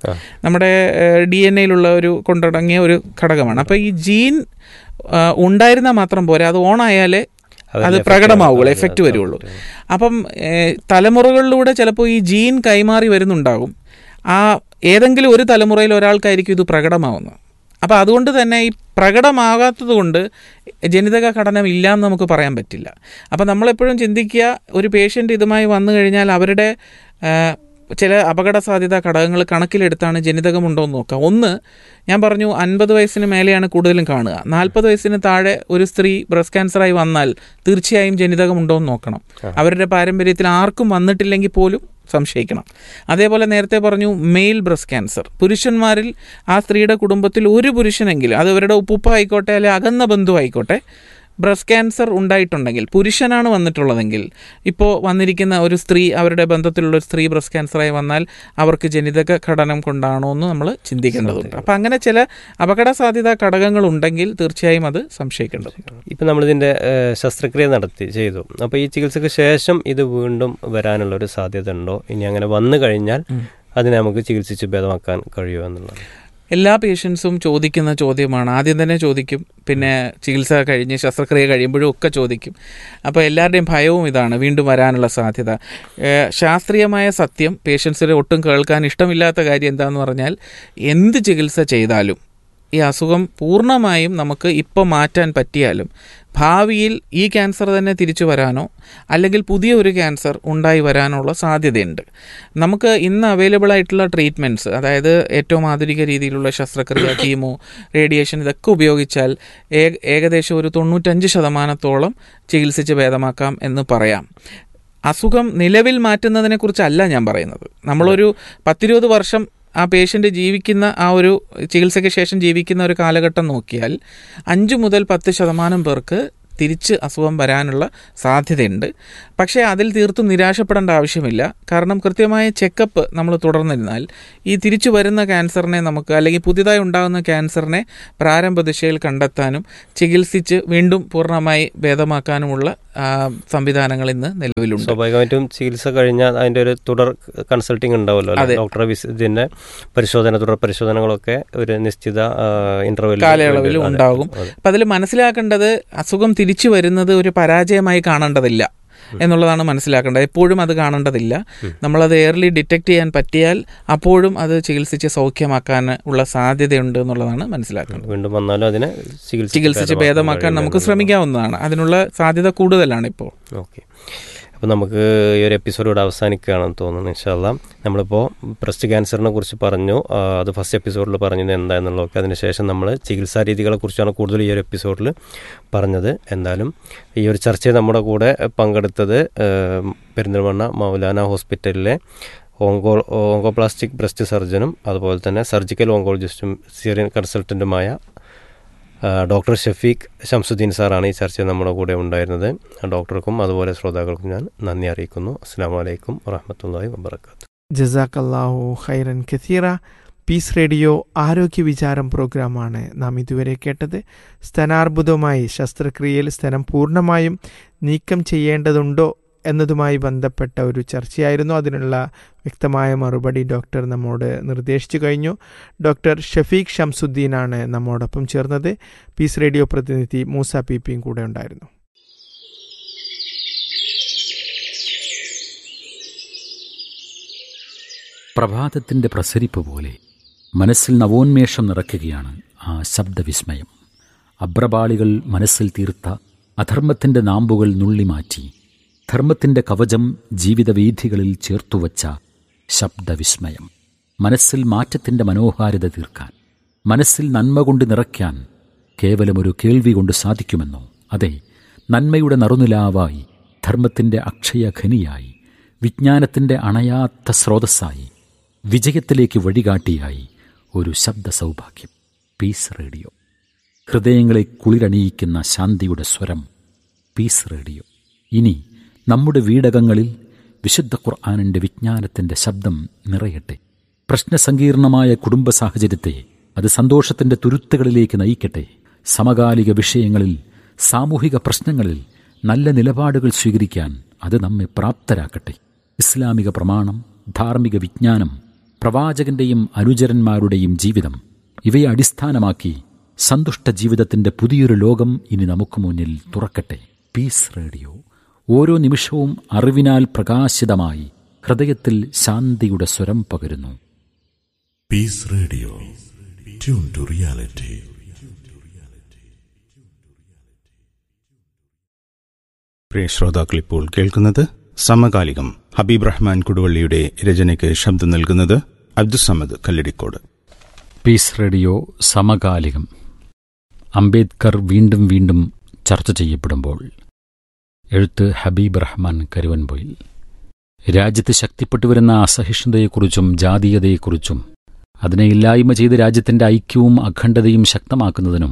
നമ്മുടെ ഡി എൻ എയിലുള്ള ഒരു കൊണ്ടടങ്ങിയ ഒരു ഘടകമാണ് അപ്പോൾ ഈ ജീൻ ആ, ഉണ്ടായിരുന്നാൽ മാത്രം പോരാ അത് ഓണായാലേ അതിന്റെ അത് effect പ്രകടമാവുള്ളൂ ആണ്. എഫക്റ്റ് അതെ, വരുള്ളൂ അപ്പം ഏ, തലമുറകളിലൂടെ ചിലപ്പോൾ ഈ ജീൻ കൈമാറി വരുന്നുണ്ടാകും ആ ഏതെങ്കിലും ഒരു തലമുറയിൽ ഒരാൾക്കായിരിക്കും ഇത് പ്രകടമാവുന്നത് അപ്പോൾ അതുകൊണ്ട് തന്നെ ഈ പ്രകടമാകാത്തത് കൊണ്ട് ജനിതക ഘടനം ഇല്ല എന്ന് നമുക്ക് പറയാൻ പറ്റില്ല അപ്പോൾ നമ്മളെപ്പോഴും ചിന്തിക്കുക ഒരു പേഷ്യൻ്റ് ഇതുമായി വന്നു കഴിഞ്ഞാൽ അവരുടെ ആ, ചില അപകട സാധ്യതാ ഘടകങ്ങൾ കണക്കിലെടുത്താണ് ജനിതകമുണ്ടോ എന്ന് നോക്കുക ഒന്ന് ഞാൻ പറഞ്ഞു അൻപത് വയസ്സിന് മേലെയാണ് കൂടുതലും കാണുക നാൽപ്പത് വയസ്സിന് താഴെ ഒരു സ്ത്രീ ബ്രസ്റ്റ് ക്യാൻസറായി വന്നാൽ തീർച്ചയായും ജനിതകമുണ്ടോ എന്ന് നോക്കണം അവരുടെ പാരമ്പര്യത്തിൽ ആർക്കും വന്നിട്ടില്ലെങ്കിൽ പോലും സംശയിക്കണം അതേപോലെ നേരത്തെ പറഞ്ഞു മെയിൽ ബ്രസ്റ്റ് ക്യാൻസർ പുരുഷന്മാരിൽ ആ സ്ത്രീയുടെ കുടുംബത്തിൽ ഒരു പുരുഷനെങ്കിലും അത് അവരുടെ ഉപ്പുപ്പ ആയിക്കോട്ടെ അല്ലെ അകന്ന ബന്ധു ആയിക്കോട്ടെ ബ്രസ്റ്റ് ക്യാൻസർ ഉണ്ടായിട്ടുണ്ടെങ്കിൽ പുരുഷനാണ് വന്നിട്ടുള്ളതെങ്കിൽ ഇപ്പോൾ വന്നിരിക്കുന്ന ഒരു സ്ത്രീ അവരുടെ ബന്ധത്തിലുള്ള ഒരു സ്ത്രീ ബ്രസ്റ്റ് ക്യാൻസറായി വന്നാൽ അവർക്ക് ജനിതക ഘടനം കൊണ്ടാണോ എന്ന് നമ്മൾ ചിന്തിക്കേണ്ടതുണ്ട് അപ്പം അങ്ങനെ ചില അപകട സാധ്യതാ ഘടകങ്ങൾ ഉണ്ടെങ്കിൽ തീർച്ചയായും അത് സംശയിക്കേണ്ടതുണ്ട് ഇപ്പം നമ്മളിതിൻ്റെ ഏഹ്, ശസ്ത്രക്രിയ നടത്തി ചെയ്തു അപ്പോൾ ഈ ചികിത്സയ്ക്ക് ശേഷം ഇത് വീണ്ടും വരാനുള്ള ഒരു സാധ്യത ഉണ്ടോ ഇനി അങ്ങനെ വന്നു കഴിഞ്ഞാൽ അതിനെ നമുക്ക് ചികിത്സിച്ച് ഭേദമാക്കാൻ കഴിയുമോ എന്നുള്ളത് എല്ലാ പേഷ്യൻസും ചോദിക്കുന്ന ചോദ്യമാണ് ആദ്യം തന്നെ ചോദിക്കും പിന്നെ ചികിത്സ കഴിഞ്ഞ് ശസ്ത്രക്രിയ കഴിയുമ്പോഴും ഒക്കെ ചോദിക്കും അപ്പോൾ എല്ലാവരുടെയും ഭയവും ഇതാണ് വീണ്ടും വരാനുള്ള സാധ്യത ഏഹ് ശാസ്ത്രീയമായ സത്യം പേഷ്യൻസിന് ഒട്ടും കേൾക്കാൻ ഇഷ്ടമില്ലാത്ത കാര്യം എന്താണെന്ന് പറഞ്ഞാൽ എന്ത് ചികിത്സ ചെയ്താലും ഈ അസുഖം പൂർണ്ണമായും നമുക്ക് ഇപ്പോൾ മാറ്റാൻ പറ്റിയാലും ഭാവിയിൽ ഈ ക്യാൻസർ തന്നെ തിരിച്ചു വരാനോ അല്ലെങ്കിൽ പുതിയ ഒരു ക്യാൻസർ ഉണ്ടായി വരാനുള്ള സാധ്യതയുണ്ട് നമുക്ക് ഇന്ന് അവൈലബിൾ ആയിട്ടുള്ള ട്രീറ്റ്മെൻറ്റ്സ് അതായത് ഏറ്റവും ആധുനിക രീതിയിലുള്ള ശസ്ത്രക്രിയ കീമോ റേഡിയേഷൻ ഇതൊക്കെ ഉപയോഗിച്ചാൽ ഏക- ഏകദേശം ഒരു തൊണ്ണൂറ്റഞ്ച് ശതമാനത്തോളം ചികിത്സിച്ച് ഭേദമാക്കാം എന്ന് പറയാം അസുഖം നിലവിൽ മാറ്റുന്നതിനെ കുറിച്ചല്ല ഞാൻ പറയുന്നത് നമ്മളൊരു പത്തിരുപത് വർഷം ആ പേഷ്യൻ്റ് ജീവിക്കുന്ന ആ ഒരു ചികിത്സയ്ക്ക് ശേഷം ജീവിക്കുന്ന ഒരു കാലഘട്ടം നോക്കിയാൽ അഞ്ച് മുതൽ പത്ത് ശതമാനം പേർക്ക് തിരിച്ച് അസുഖം വരാനുള്ള സാധ്യതയുണ്ട് പക്ഷേ അതിൽ തീർത്തും നിരാശപ്പെടേണ്ട ആവശ്യമില്ല കാരണം കൃത്യമായ ചെക്കപ്പ് നമ്മൾ തുടർന്നിരുന്നാൽ ഈ തിരിച്ചു വരുന്ന ക്യാൻസറിനെ നമുക്ക് അല്ലെങ്കിൽ പുതിയതായി ഉണ്ടാകുന്ന ക്യാൻസറിനെ പ്രാരംഭ ദിശയിൽ കണ്ടെത്താനും ചികിത്സിച്ച് വീണ്ടും പൂർണ്ണമായി ഭേദമാക്കാനുമുള്ള ആ, സംവിധാനങ്ങൾ ഇന്ന് നിലവിലുണ്ട് സ്വാഭാവികമായിട്ടും ചികിത്സ കഴിഞ്ഞാൽ അതിൻ്റെ ഒരു തുടർ കൺസൾട്ടിങ് ഉണ്ടാവുമല്ലോ അല്ലേ? അതെ. ഡോക്ടറെ വിസ് ഇതിൻ്റെ പരിശോധന തുടർ പരിശോധനകളൊക്കെ ഒരു നിശ്ചിത ഇന്റർവെൽ കാലയളവിൽ ഉണ്ടാകും അപ്പം അതിൽ മനസ്സിലാക്കേണ്ടത് അസുഖം തിരിച്ചു വരുന്നത് ഒരു പരാജയമായി കാണേണ്ടതില്ല എന്നുള്ളതാണ് മനസ്സിലാക്കേണ്ടത് എപ്പോഴും അത് കാണേണ്ടതില്ല നമ്മളത് എയർലി ഡിറ്റക്ട് ചെയ്യാൻ പറ്റിയാൽ അപ്പോഴും അത് ചികിത്സിച്ച് സൗഖ്യമാക്കാൻ ഉള്ള സാധ്യതയുണ്ട് എന്നുള്ളതാണ് മനസ്സിലാക്കേണ്ടത് വീണ്ടും വന്നാലും അതിനെ ചികിത്സിച്ച് ഭേദമാക്കാൻ നമുക്ക് ശ്രമിക്കാവുന്നതാണ് അതിനുള്ള സാധ്യത കൂടുതലാണ് ഇപ്പോൾ ഓക്കെ അപ്പോൾ നമുക്ക് ഈ ഒരു എപ്പിസോഡ് ഇവിടെ അവസാനിക്കുകയാണെന്ന് തോന്നുന്നു ഇൻഷാല്ല നമ്മളിപ്പോൾ ബ്രസ്റ്റ് ക്യാൻസറിനെ കുറിച്ച് പറഞ്ഞു ആ, അത് ഫസ്റ്റ് എപ്പിസോഡിൽ പറഞ്ഞത് എന്താണെന്നുള്ളതൊക്കെ അതിനുശേഷം നമ്മൾ ചികിത്സാ രീതികളെ കുറിച്ചാണ് കൂടുതൽ ഈ ഒരു എപ്പിസോഡിൽ പറഞ്ഞത് എന്തായാലും ഈ ഒരു ചർച്ചയിൽ നമ്മുടെ കൂടെ പങ്കെടുത്തത് ഏം, പെരിന്തൽമണ്ണ മൗലാന ഹോസ്പിറ്റലിലെ ഓങ്കോ ഓങ്കോപ്ലാസ്റ്റിക് ബ്രസ്റ്റ് സർജനും അതുപോലെ തന്നെ സർജിക്കൽ ഓങ്കോളജിസ്റ്റും സീറിയൻ കൺസൾട്ടൻറ്റുമായ ആ, ഡോക്ടർ ഷഫീഖ് ഷംസുദ്ദീൻ സാറാണ് ഈ ചർച്ചയിൽ നമ്മുടെ കൂടെ ഉണ്ടായിരുന്നത് ആ ഡോക്ടർക്കും അതുപോലെ ശ്രോതാക്കൾക്കും ഞാൻ നന്ദി അറിയിക്കുന്നു അസ്സാം വലൈക്കും വറഹമത്തല്ലാഹി വബർക്കാത്തു ജസാക്കല്ലാഹു ഖൈറൻ കഥീറ പീസ് റേഡിയോ ആരോഗ്യ വിചാരം പ്രോഗ്രാമാണ് നാം ഇതുവരെ കേട്ടത് സ്തനാർബുദമായി ശസ്ത്രക്രിയയിൽ സ്തനം പൂർണ്ണമായും നീക്കം ചെയ്യേണ്ടതുണ്ടോ എന്നതുമായി ബന്ധപ്പെട്ട ഒരു ചർച്ചയായിരുന്നു അതിനുള്ള വ്യക്തമായ മറുപടി ഡോക്ടർ നമ്മോട് നിർദ്ദേശിച്ചു കഴിഞ്ഞു ഡോക്ടർ ഷഫീഖ് ഷംസുദ്ദീനാണ് നമ്മോടൊപ്പം ചേർന്നത് പീസ് റേഡിയോ പ്രതിനിധി മൂസ പി പിയും കൂടെ ഉണ്ടായിരുന്നു പ്രഭാതത്തിൻ്റെ പ്രസരിപ്പ് പോലെ മനസ്സിൽ നവോന്മേഷം നിറയ്ക്കുകയാണ് ആ ശബ്ദവിസ്മയം അബ്രപാളികൾ മനസ്സിൽ തീർത്ത അധർമ്മത്തിൻ്റെ നാമ്പുകൾ നുള്ളിമാറ്റി ധർമ്മത്തിൻ്റെ കവചം ജീവിതവീഥികളിൽ ചേർത്തുവച്ച ശബ്ദവിസ്മയം മനസ്സിൽ മാറ്റത്തിൻ്റെ മനോഹാരിത തീർക്കാൻ മനസ്സിൽ നന്മ കൊണ്ട് നിറയ്ക്കാൻ കേവലമൊരു കേൾവി കൊണ്ട് സാധിക്കുമെന്നോ അതെ നന്മയുടെ നറുനിലാവായി ധർമ്മത്തിൻ്റെ അക്ഷയഖനിയായി വിജ്ഞാനത്തിൻ്റെ അണയാത്ത സ്രോതസ്സായി വിജയത്തിലേക്ക് വഴികാട്ടിയായി ഒരു ശബ്ദ സൗഭാഗ്യം പീസ് റേഡിയോ ഹൃദയങ്ങളെ കുളിരണിയിക്കുന്ന ശാന്തിയുടെ സ്വരം പീസ് റേഡിയോ ഇനി നമ്മുടെ വീടകങ്ങളിൽ വിശുദ്ധ ഖുർആാനിൻ്റെ വിജ്ഞാനത്തിൻ്റെ ശബ്ദം നിറയട്ടെ പ്രശ്നസങ്കീർണമായ കുടുംബ സാഹചര്യത്തെ അത് സന്തോഷത്തിൻ്റെ തുരുത്തുകളിലേക്ക് നയിക്കട്ടെ സമകാലിക വിഷയങ്ങളിൽ സാമൂഹിക പ്രശ്നങ്ങളിൽ നല്ല നിലപാടുകൾ സ്വീകരിക്കാൻ അത് നമ്മെ പ്രാപ്തരാക്കട്ടെ ഇസ്ലാമിക പ്രമാണം ധാർമ്മിക വിജ്ഞാനം പ്രവാചകന്റെയും അനുചരന്മാരുടെയും ജീവിതം ഇവയെ അടിസ്ഥാനമാക്കി സന്തുഷ്ട ജീവിതത്തിന്റെ പുതിയൊരു ലോകം ഇനി നമുക്ക് മുന്നിൽ തുറക്കട്ടെ പീസ് റേഡിയോ ഓരോ നിമിഷവും അറിവിനാൽ പ്രകാശിതമായി ഹൃദയത്തിൽ ശാന്തിയുടെ സ്വരം പകരുന്നു Peace Radio. Tune to reality. പ്രിയ ശ്രോതാക്കൾ ഇപ്പോൾ കേൾക്കുന്നത് സമകാലികം ഹബീബ് റഹ്മാൻ കുടുവള്ളിയുടെ രചനയ്ക്ക് ശബ്ദം നൽകുന്നത് അബ്ദുസമദ് കല്ലടിക്കോട് പീസ് റേഡിയോ സമകാലികം അംബേദ്കർ വീണ്ടും വീണ്ടും ചർച്ച ചെയ്യപ്പെടുമ്പോൾ എഴുത്ത് ഹബീബ് റഹ്മാൻ കരുവൻപൊയിൽ രാജ്യത്ത് ശക്തിപ്പെട്ടു വരുന്ന അസഹിഷ്ണുതയെക്കുറിച്ചും ജാതീയതയെക്കുറിച്ചും അതിനെ ഇല്ലായ്മ ചെയ്ത് രാജ്യത്തിന്റെ ഐക്യവും അഖണ്ഡതയും ശക്തമാക്കുന്നതിനും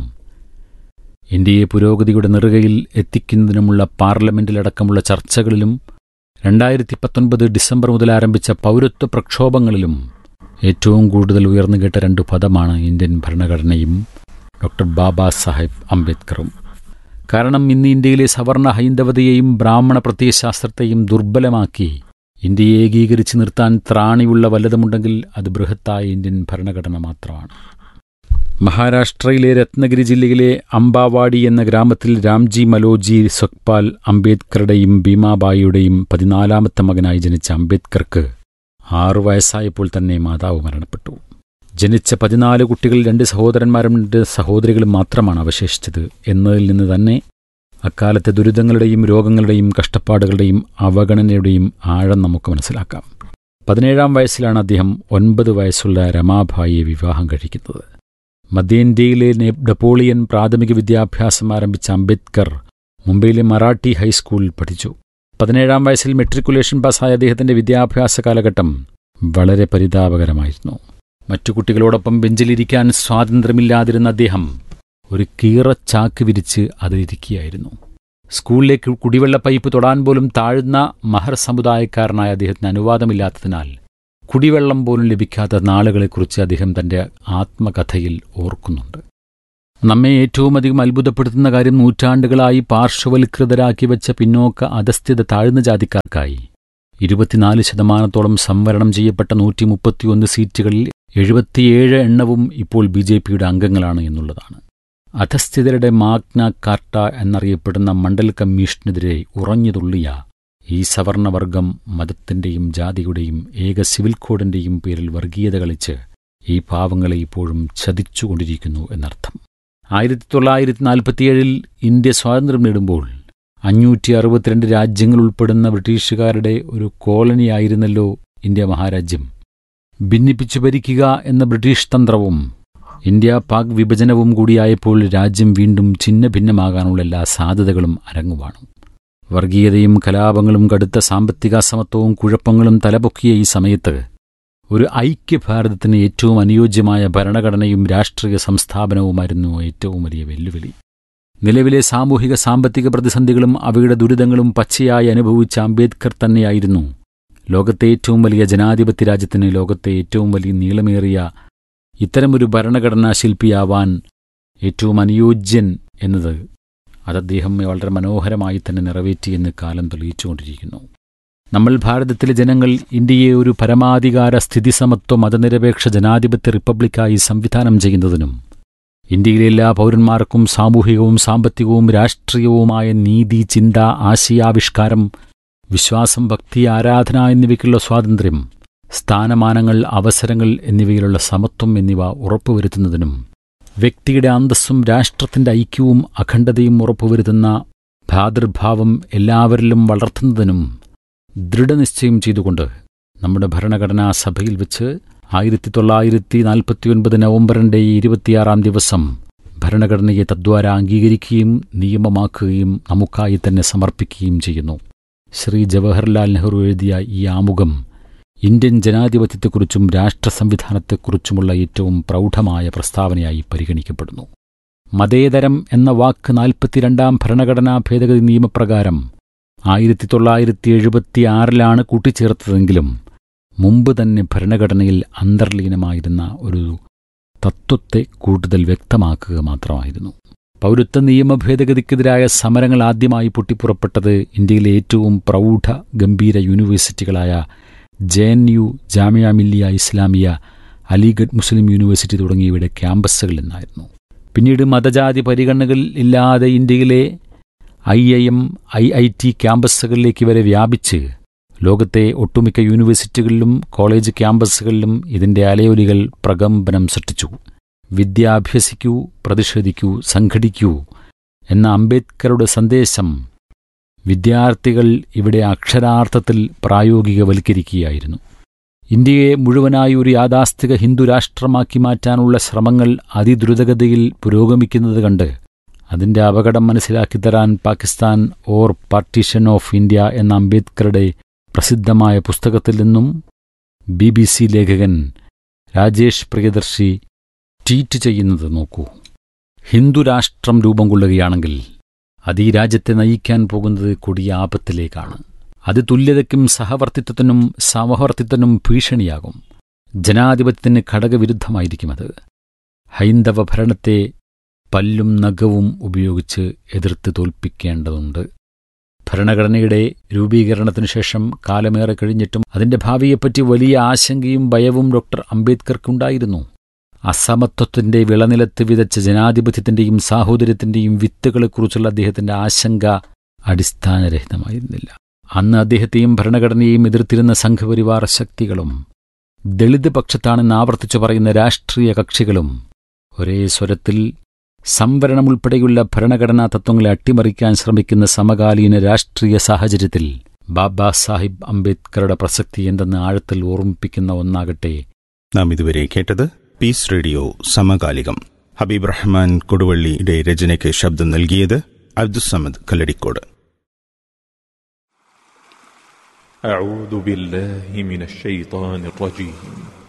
ഇന്ത്യയെ പുരോഗതിയുടെ നെറുകയിൽ എത്തിക്കുന്നതിനുമുള്ള പാർലമെന്റിലടക്കമുള്ള ചർച്ചകളിലും രണ്ടായിരത്തി പത്തൊൻപത് ഡിസംബർ മുതൽ ആരംഭിച്ച പൗരത്വ പ്രക്ഷോഭങ്ങളിലും ഏറ്റവും കൂടുതൽ ഉയർന്നുകേട്ട രണ്ട് പദമാണ് ഇന്ത്യൻ ഭരണഘടനയും ഡോക്ടർ ബാബാ സാഹേബ് അംബേദ്കറും കാരണം ഇന്ന് ഇന്ത്യയിലെ സവർണ ഹൈന്ദവതയെയും ബ്രാഹ്മണ പ്രത്യയശാസ്ത്രത്തെയും ദുർബലമാക്കി ഇന്ത്യയെ ഏകീകരിച്ച് നിർത്താൻ ത്രാണിയുള്ള വല്ലതുമുണ്ടെങ്കിൽ അത് ബൃഹത്തായ ഇന്ത്യൻ ഭരണഘടന മാത്രമാണ് മഹാരാഷ്ട്രയിലെ രത്നഗിരി ജില്ലയിലെ അംബാവാടി എന്ന ഗ്രാമത്തിൽ രാംജി മലോജി സൊക്പാൽ അംബേദ്കറുടെയും ഭീമാബായിയുടെയും പതിനാലാമത്തെ മകനായി ജനിച്ച അംബേദ്കർക്ക് ആറു വയസ്സായപ്പോൾ തന്നെ മാതാവ് മരണപ്പെട്ടു ജനിച്ച പതിനാല് കുട്ടികൾ രണ്ട് സഹോദരന്മാരും രണ്ട് സഹോദരികളും മാത്രമാണ് അവശേഷിച്ചത് എന്നതിൽ നിന്ന് തന്നെ അക്കാലത്തെ ദുരിതങ്ങളുടെയും രോഗങ്ങളുടെയും കഷ്ടപ്പാടുകളുടെയും അവഗണനയുടെയും ആഴം നമുക്ക് മനസ്സിലാക്കാം പതിനേഴാം വയസ്സിലാണ് അദ്ദേഹം ഒൻപത് വയസ്സുള്ള രമാഭായിയെ വിവാഹം കഴിക്കുന്നത് മധ്യേന്ത്യയിലെ നെ- നെപ്പോളിയൻ പ്രാഥമിക വിദ്യാഭ്യാസം ആരംഭിച്ച അംബേദ്കർ മുംബൈയിലെ മറാഠി ഹൈസ്കൂളിൽ പഠിച്ചു പതിനേഴാം വയസ്സിൽ മെട്രിക്കുലേഷൻ പാസ്സായ അദ്ദേഹത്തിന്റെ വിദ്യാഭ്യാസ കാലഘട്ടം വളരെ പരിതാപകരമായിരുന്നു മറ്റു കുട്ടികളോടൊപ്പം ബെഞ്ചിലിരിക്കാൻ സ്വാതന്ത്ര്യമില്ലാതിരുന്ന അദ്ദേഹം ഒരു കീറച്ചാക്ക് വിരിച്ച് അതിലിരിക്കുകയായിരുന്നു സ്കൂളിലേക്ക് കുടിവെള്ള പൈപ്പ് തൊടാൻ പോലും താഴ്ന്ന മഹർ സമുദായക്കാരനായ അദ്ദേഹത്തിന് അനുവാദമില്ലാത്തതിനാൽ കുടിവെള്ളം പോലും ലഭിക്കാത്ത നാളുകളെക്കുറിച്ച് അദ്ദേഹം തന്റെ ആത്മകഥയിൽ ഓർക്കുന്നുണ്ട് നമ്മെ ഏറ്റവും അധികം അത്ഭുതപ്പെടുത്തുന്ന കാര്യം നൂറ്റാണ്ടുകളായി പാർശ്വവൽകൃതരാക്കി വെച്ച പിന്നോക്ക അധസ്ഥിത താഴ്ന്ന ജാതിക്കാർക്കായി ഇരുപത്തിനാല് ശതമാനത്തോളം സംവരണം ചെയ്യപ്പെട്ട നൂറ്റി മുപ്പത്തിയൊന്ന് സീറ്റുകളിൽ എഴുപത്തിയേഴ് എണ്ണവും ഇപ്പോൾ ബി ജെ പിയുടെ അംഗങ്ങളാണ് എന്നുള്ളതാണ് അധസ്ഥിതരുടെ മാഗ്ന കാർട്ട എന്നറിയപ്പെടുന്ന മണ്ഡൽ കമ്മീഷനെതിരെ ഉറഞ്ഞുതുള്ളിയ ഈ സവർണവർഗം മതത്തിന്റെയും ജാതിയുടെയും ഏക സിവിൽ കോഡിന്റെയും പേരിൽ വർഗീയത കളിച്ച് ഈ പാവങ്ങളെ ഇപ്പോഴും ചതിച്ചുകൊണ്ടിരിക്കുന്നു എന്നർത്ഥം ആയിരത്തി തൊള്ളായിരത്തി നാൽപ്പത്തിയേഴിൽ ഇന്ത്യ സ്വാതന്ത്ര്യം നേടുമ്പോൾ അഞ്ഞൂറ്റി അറുപത്തിരണ്ട് രാജ്യങ്ങൾ ഉൾപ്പെടുന്ന ബ്രിട്ടീഷുകാരുടെ ഒരു കോളനിയായിരുന്നല്ലോ ഇന്ത്യ മഹാരാജ്യം ഭിന്നിപ്പിച്ചു ഭരിക്കുക എന്ന ബ്രിട്ടീഷ് തന്ത്രവും ഇന്ത്യ പാക് വിഭജനവും കൂടിയായപ്പോൾ രാജ്യം വീണ്ടും ഛിന്ന ഭിന്നമാകാനുള്ള എല്ലാ സാധ്യതകളും അരങ്ങുവാണു വർഗീയതയും കലാപങ്ങളും കടുത്ത സാമ്പത്തിക അസമത്വവും കുഴപ്പങ്ങളും തലപൊക്കിയ ഈ സമയത്ത് ഒരു ഐക്യഭാരതത്തിന് ഏറ്റവും അനുയോജ്യമായ ഭരണഘടനയും രാഷ്ട്രീയ സംസ്ഥാപനവുമായിരുന്നു ഏറ്റവും വലിയ വെല്ലുവിളി നിലവിലെ സാമൂഹിക സാമ്പത്തിക പ്രതിസന്ധികളും അവയുടെ ദുരിതങ്ങളും പച്ചയായി അനുഭവിച്ച അംബേദ്കർ തന്നെയായിരുന്നു ലോകത്തെ ഏറ്റവും വലിയ ജനാധിപത്യ രാജ്യത്തിന് ലോകത്തെ ഏറ്റവും വലിയ നീളമേറിയ ഇത്തരമൊരു ഭരണഘടനാ ശില്പിയാവാൻ ഏറ്റവും അനുയോജ്യൻ എന്നത് അത് അദ്ദേഹം വളരെ മനോഹരമായി തന്നെ നിറവേറ്റിയെന്ന് കാലം തെളിയിച്ചുകൊണ്ടിരിക്കുന്നു നമ്മൾ ഭാരതത്തിലെ ജനങ്ങൾ ഇന്ത്യയെ ഒരു പരമാധികാര സ്ഥിതിസമത്വ മതനിരപേക്ഷ ജനാധിപത്യ റിപ്പബ്ലിക്കായി സംവിധാനം ചെയ്യുന്നതിനും ഇന്ത്യയിലെ എല്ലാ പൗരന്മാർക്കും സാമൂഹികവും സാമ്പത്തികവും രാഷ്ട്രീയവുമായ നീതി ചിന്ത ആശയാവിഷ്കാരം വിശ്വാസം ഭക്തി ആരാധന എന്നിവയ്ക്കുള്ള സ്വാതന്ത്ര്യം സ്ഥാനമാനങ്ങൾ അവസരങ്ങൾ എന്നിവയിലുള്ള സമത്വം എന്നിവ ഉറപ്പുവരുത്തുന്നതിനും വ്യക്തിയുടെ അന്തസ്സും രാഷ്ട്രത്തിന്റെ ഐക്യവും അഖണ്ഡതയും ഉറപ്പുവരുത്തുന്ന ഭ്രാതൃഭാവം എല്ലാവരിലും വളർത്തുന്നതിനും ദൃഢനിശ്ചയം ചെയ്തുകൊണ്ട് നമ്മുടെ ഭരണഘടനാ സഭയിൽ വെച്ച് ആയിരത്തി തൊള്ളായിരത്തി നാൽപ്പത്തിയൊൻപത് നവംബറിന്റെ ഇരുപത്തിയാറാം ദിവസം ഭരണഘടനയെ തദ്വാര അംഗീകരിക്കുകയും നിയമമാക്കുകയും നമുക്കായി തന്നെ സമർപ്പിക്കുകയും ചെയ്യുന്നു ശ്രീ ജവഹർലാൽ നെഹ്റു എഴുതിയ ഈ ആമുഖം ഇന്ത്യൻ ജനാധിപത്യത്തെക്കുറിച്ചും രാഷ്ട്ര സംവിധാനത്തെക്കുറിച്ചുമുള്ള ഏറ്റവും പ്രൗഢമായ പ്രസ്താവനയായി പരിഗണിക്കപ്പെടുന്നു മതേതരം എന്ന വാക്ക് നാൽപ്പത്തിരണ്ടാം ഭരണഘടനാ ഭേദഗതി നിയമപ്രകാരം ആയിരത്തി തൊള്ളായിരത്തി എഴുപത്തിയാറിലാണ് കൂട്ടിച്ചേർത്തതെങ്കിലും മുമ്പ് തന്നെ ഭരണഘടനയിൽ അന്തർലീനമായിരുന്ന ഒരു തത്വത്തെ കൂടുതൽ വ്യക്തമാക്കുക മാത്രമായിരുന്നു പൗരത്വ നിയമ ഭേദഗതിക്കെതിരായ സമരങ്ങൾ ആദ്യമായി പൊട്ടിപ്പുറപ്പെട്ടത് ഇന്ത്യയിലെ ഏറ്റവും പ്രൗഢ ഗംഭീര യൂണിവേഴ്സിറ്റികളായ J N U Jamia Millia Islamia Aligarh Muslim university തുടങ്ങിയവയുടെ ക്യാമ്പസുകളിൽ നിന്നായിരുന്നു പിന്നീട് മതജാതി പരിഗണനകൾ ഇല്ലാതെ ഇന്ത്യയിലെ I I M I I T ക്യാമ്പസുകളിലേക്ക് വരെ വ്യാപിച്ച് ലോകത്തെ ഒട്ടുമിക്ക യൂണിവേഴ്സിറ്റികളിലും കോളേജ് ക്യാമ്പസുകളിലും ഇതിന്റെ അലയൊലികൾ പ്രകമ്പനം സൃഷ്ടിച്ചു വിദ്യ അഭ്യസിക്കൂ പ്രതിഷേധിക്കൂ സംഘടിക്കൂ എന്ന അംബേദ്കറുടെ സന്ദേശം വിദ്യാർത്ഥികൾ ഇവിടെ അക്ഷരാർത്ഥത്തിൽ പ്രായോഗികവൽക്കരിക്കുകയായിരുന്നു ഇന്ത്യയെ മുഴുവനായി ഒരു യാഥാസ്ഥിക ഹിന്ദു രാഷ്ട്രമാക്കി മാറ്റാനുള്ള ശ്രമങ്ങൾ അതിദ്രുതഗതിയിൽ പുരോഗമിക്കുന്നത് കണ്ട് അതിന്റെ അപകടം മനസ്സിലാക്കി തരാൻ Pakistan or partition of India എന്ന അംബേദ്കറുടെ പ്രസിദ്ധമായ പുസ്തകത്തിൽ നിന്നും ബി ബി സി ലേഖകൻ രാജേഷ് പ്രിയദർശി ട്വീറ്റ് ചെയ്യുന്നത് നോക്കൂ ഹിന്ദുരാഷ്ട്രം രൂപം കൊള്ളുകയാണെങ്കിൽ അത് ഈ രാജ്യത്തെ നയിക്കാൻ പോകുന്നത് കൊടിയ ആപത്തിലേക്കാണ് അത് തുല്യതയ്ക്കും സഹവർത്തിത്വത്തിനും സമവർത്തിത്വത്തിനും ഭീഷണിയാകും ജനാധിപത്യത്തിന് ഘടകവിരുദ്ധമായിരിക്കും അത് ഹൈന്ദവ ഭരണത്തെ പല്ലും നഖവും ഉപയോഗിച്ച് എതിർത്ത് തോൽപ്പിക്കേണ്ടതുണ്ട് ഭരണഘടനയുടെ രൂപീകരണത്തിനു ശേഷം കാലമേറെ കഴിഞ്ഞിട്ടും അതിന്റെ ഭാവിയെപ്പറ്റി വലിയ ആശങ്കയും ഭയവും ഡോക്ടർ അംബേദ്കർക്കുണ്ടായിരുന്നു അസമത്വത്തിന്റെ വിളനിലത്ത് വിതച്ച ജനാധിപത്യത്തിന്റെയും സാഹോദര്യത്തിന്റെയും വിത്തുകളെക്കുറിച്ചുള്ള അദ്ദേഹത്തിന്റെ ആശങ്ക അടിസ്ഥാനരഹിതമായിരുന്നില്ല അന്ന് അദ്ദേഹത്തെയും ഭരണഘടനയെയും എതിർത്തിരുന്ന സംഘപരിവാർ ശക്തികളും ദളിത് പക്ഷത്താണെന്ന് ആവർത്തിച്ചു പറയുന്ന രാഷ്ട്രീയ കക്ഷികളും ഒരേ സ്വരത്തിൽ സംവരണം ഉൾപ്പെടെയുള്ള ഭരണഘടനാ തത്വങ്ങളെ അട്ടിമറിക്കാൻ ശ്രമിക്കുന്ന സമകാലീന രാഷ്ട്രീയ സാഹചര്യത്തിൽ ബാബാ സാഹിബ് അംബേദ്കറുടെ പ്രസക്തി എന്തെന്ന് ആഴത്തിൽ ഓർമ്മിപ്പിക്കുന്ന ഒന്നാകട്ടെ നാം ഇതുവരെ കേട്ടത് പീസ് റേഡിയോ സമകാലികം ഹബീബ് റഹ്മാൻ കൊടുവള്ളിയുടെ രചനയ്ക്ക് ശബ്ദം നൽകിയത് അബ്ദുസമദ് കല്ലടിക്കോട് أعوذ بالله من الشيطان الرجيم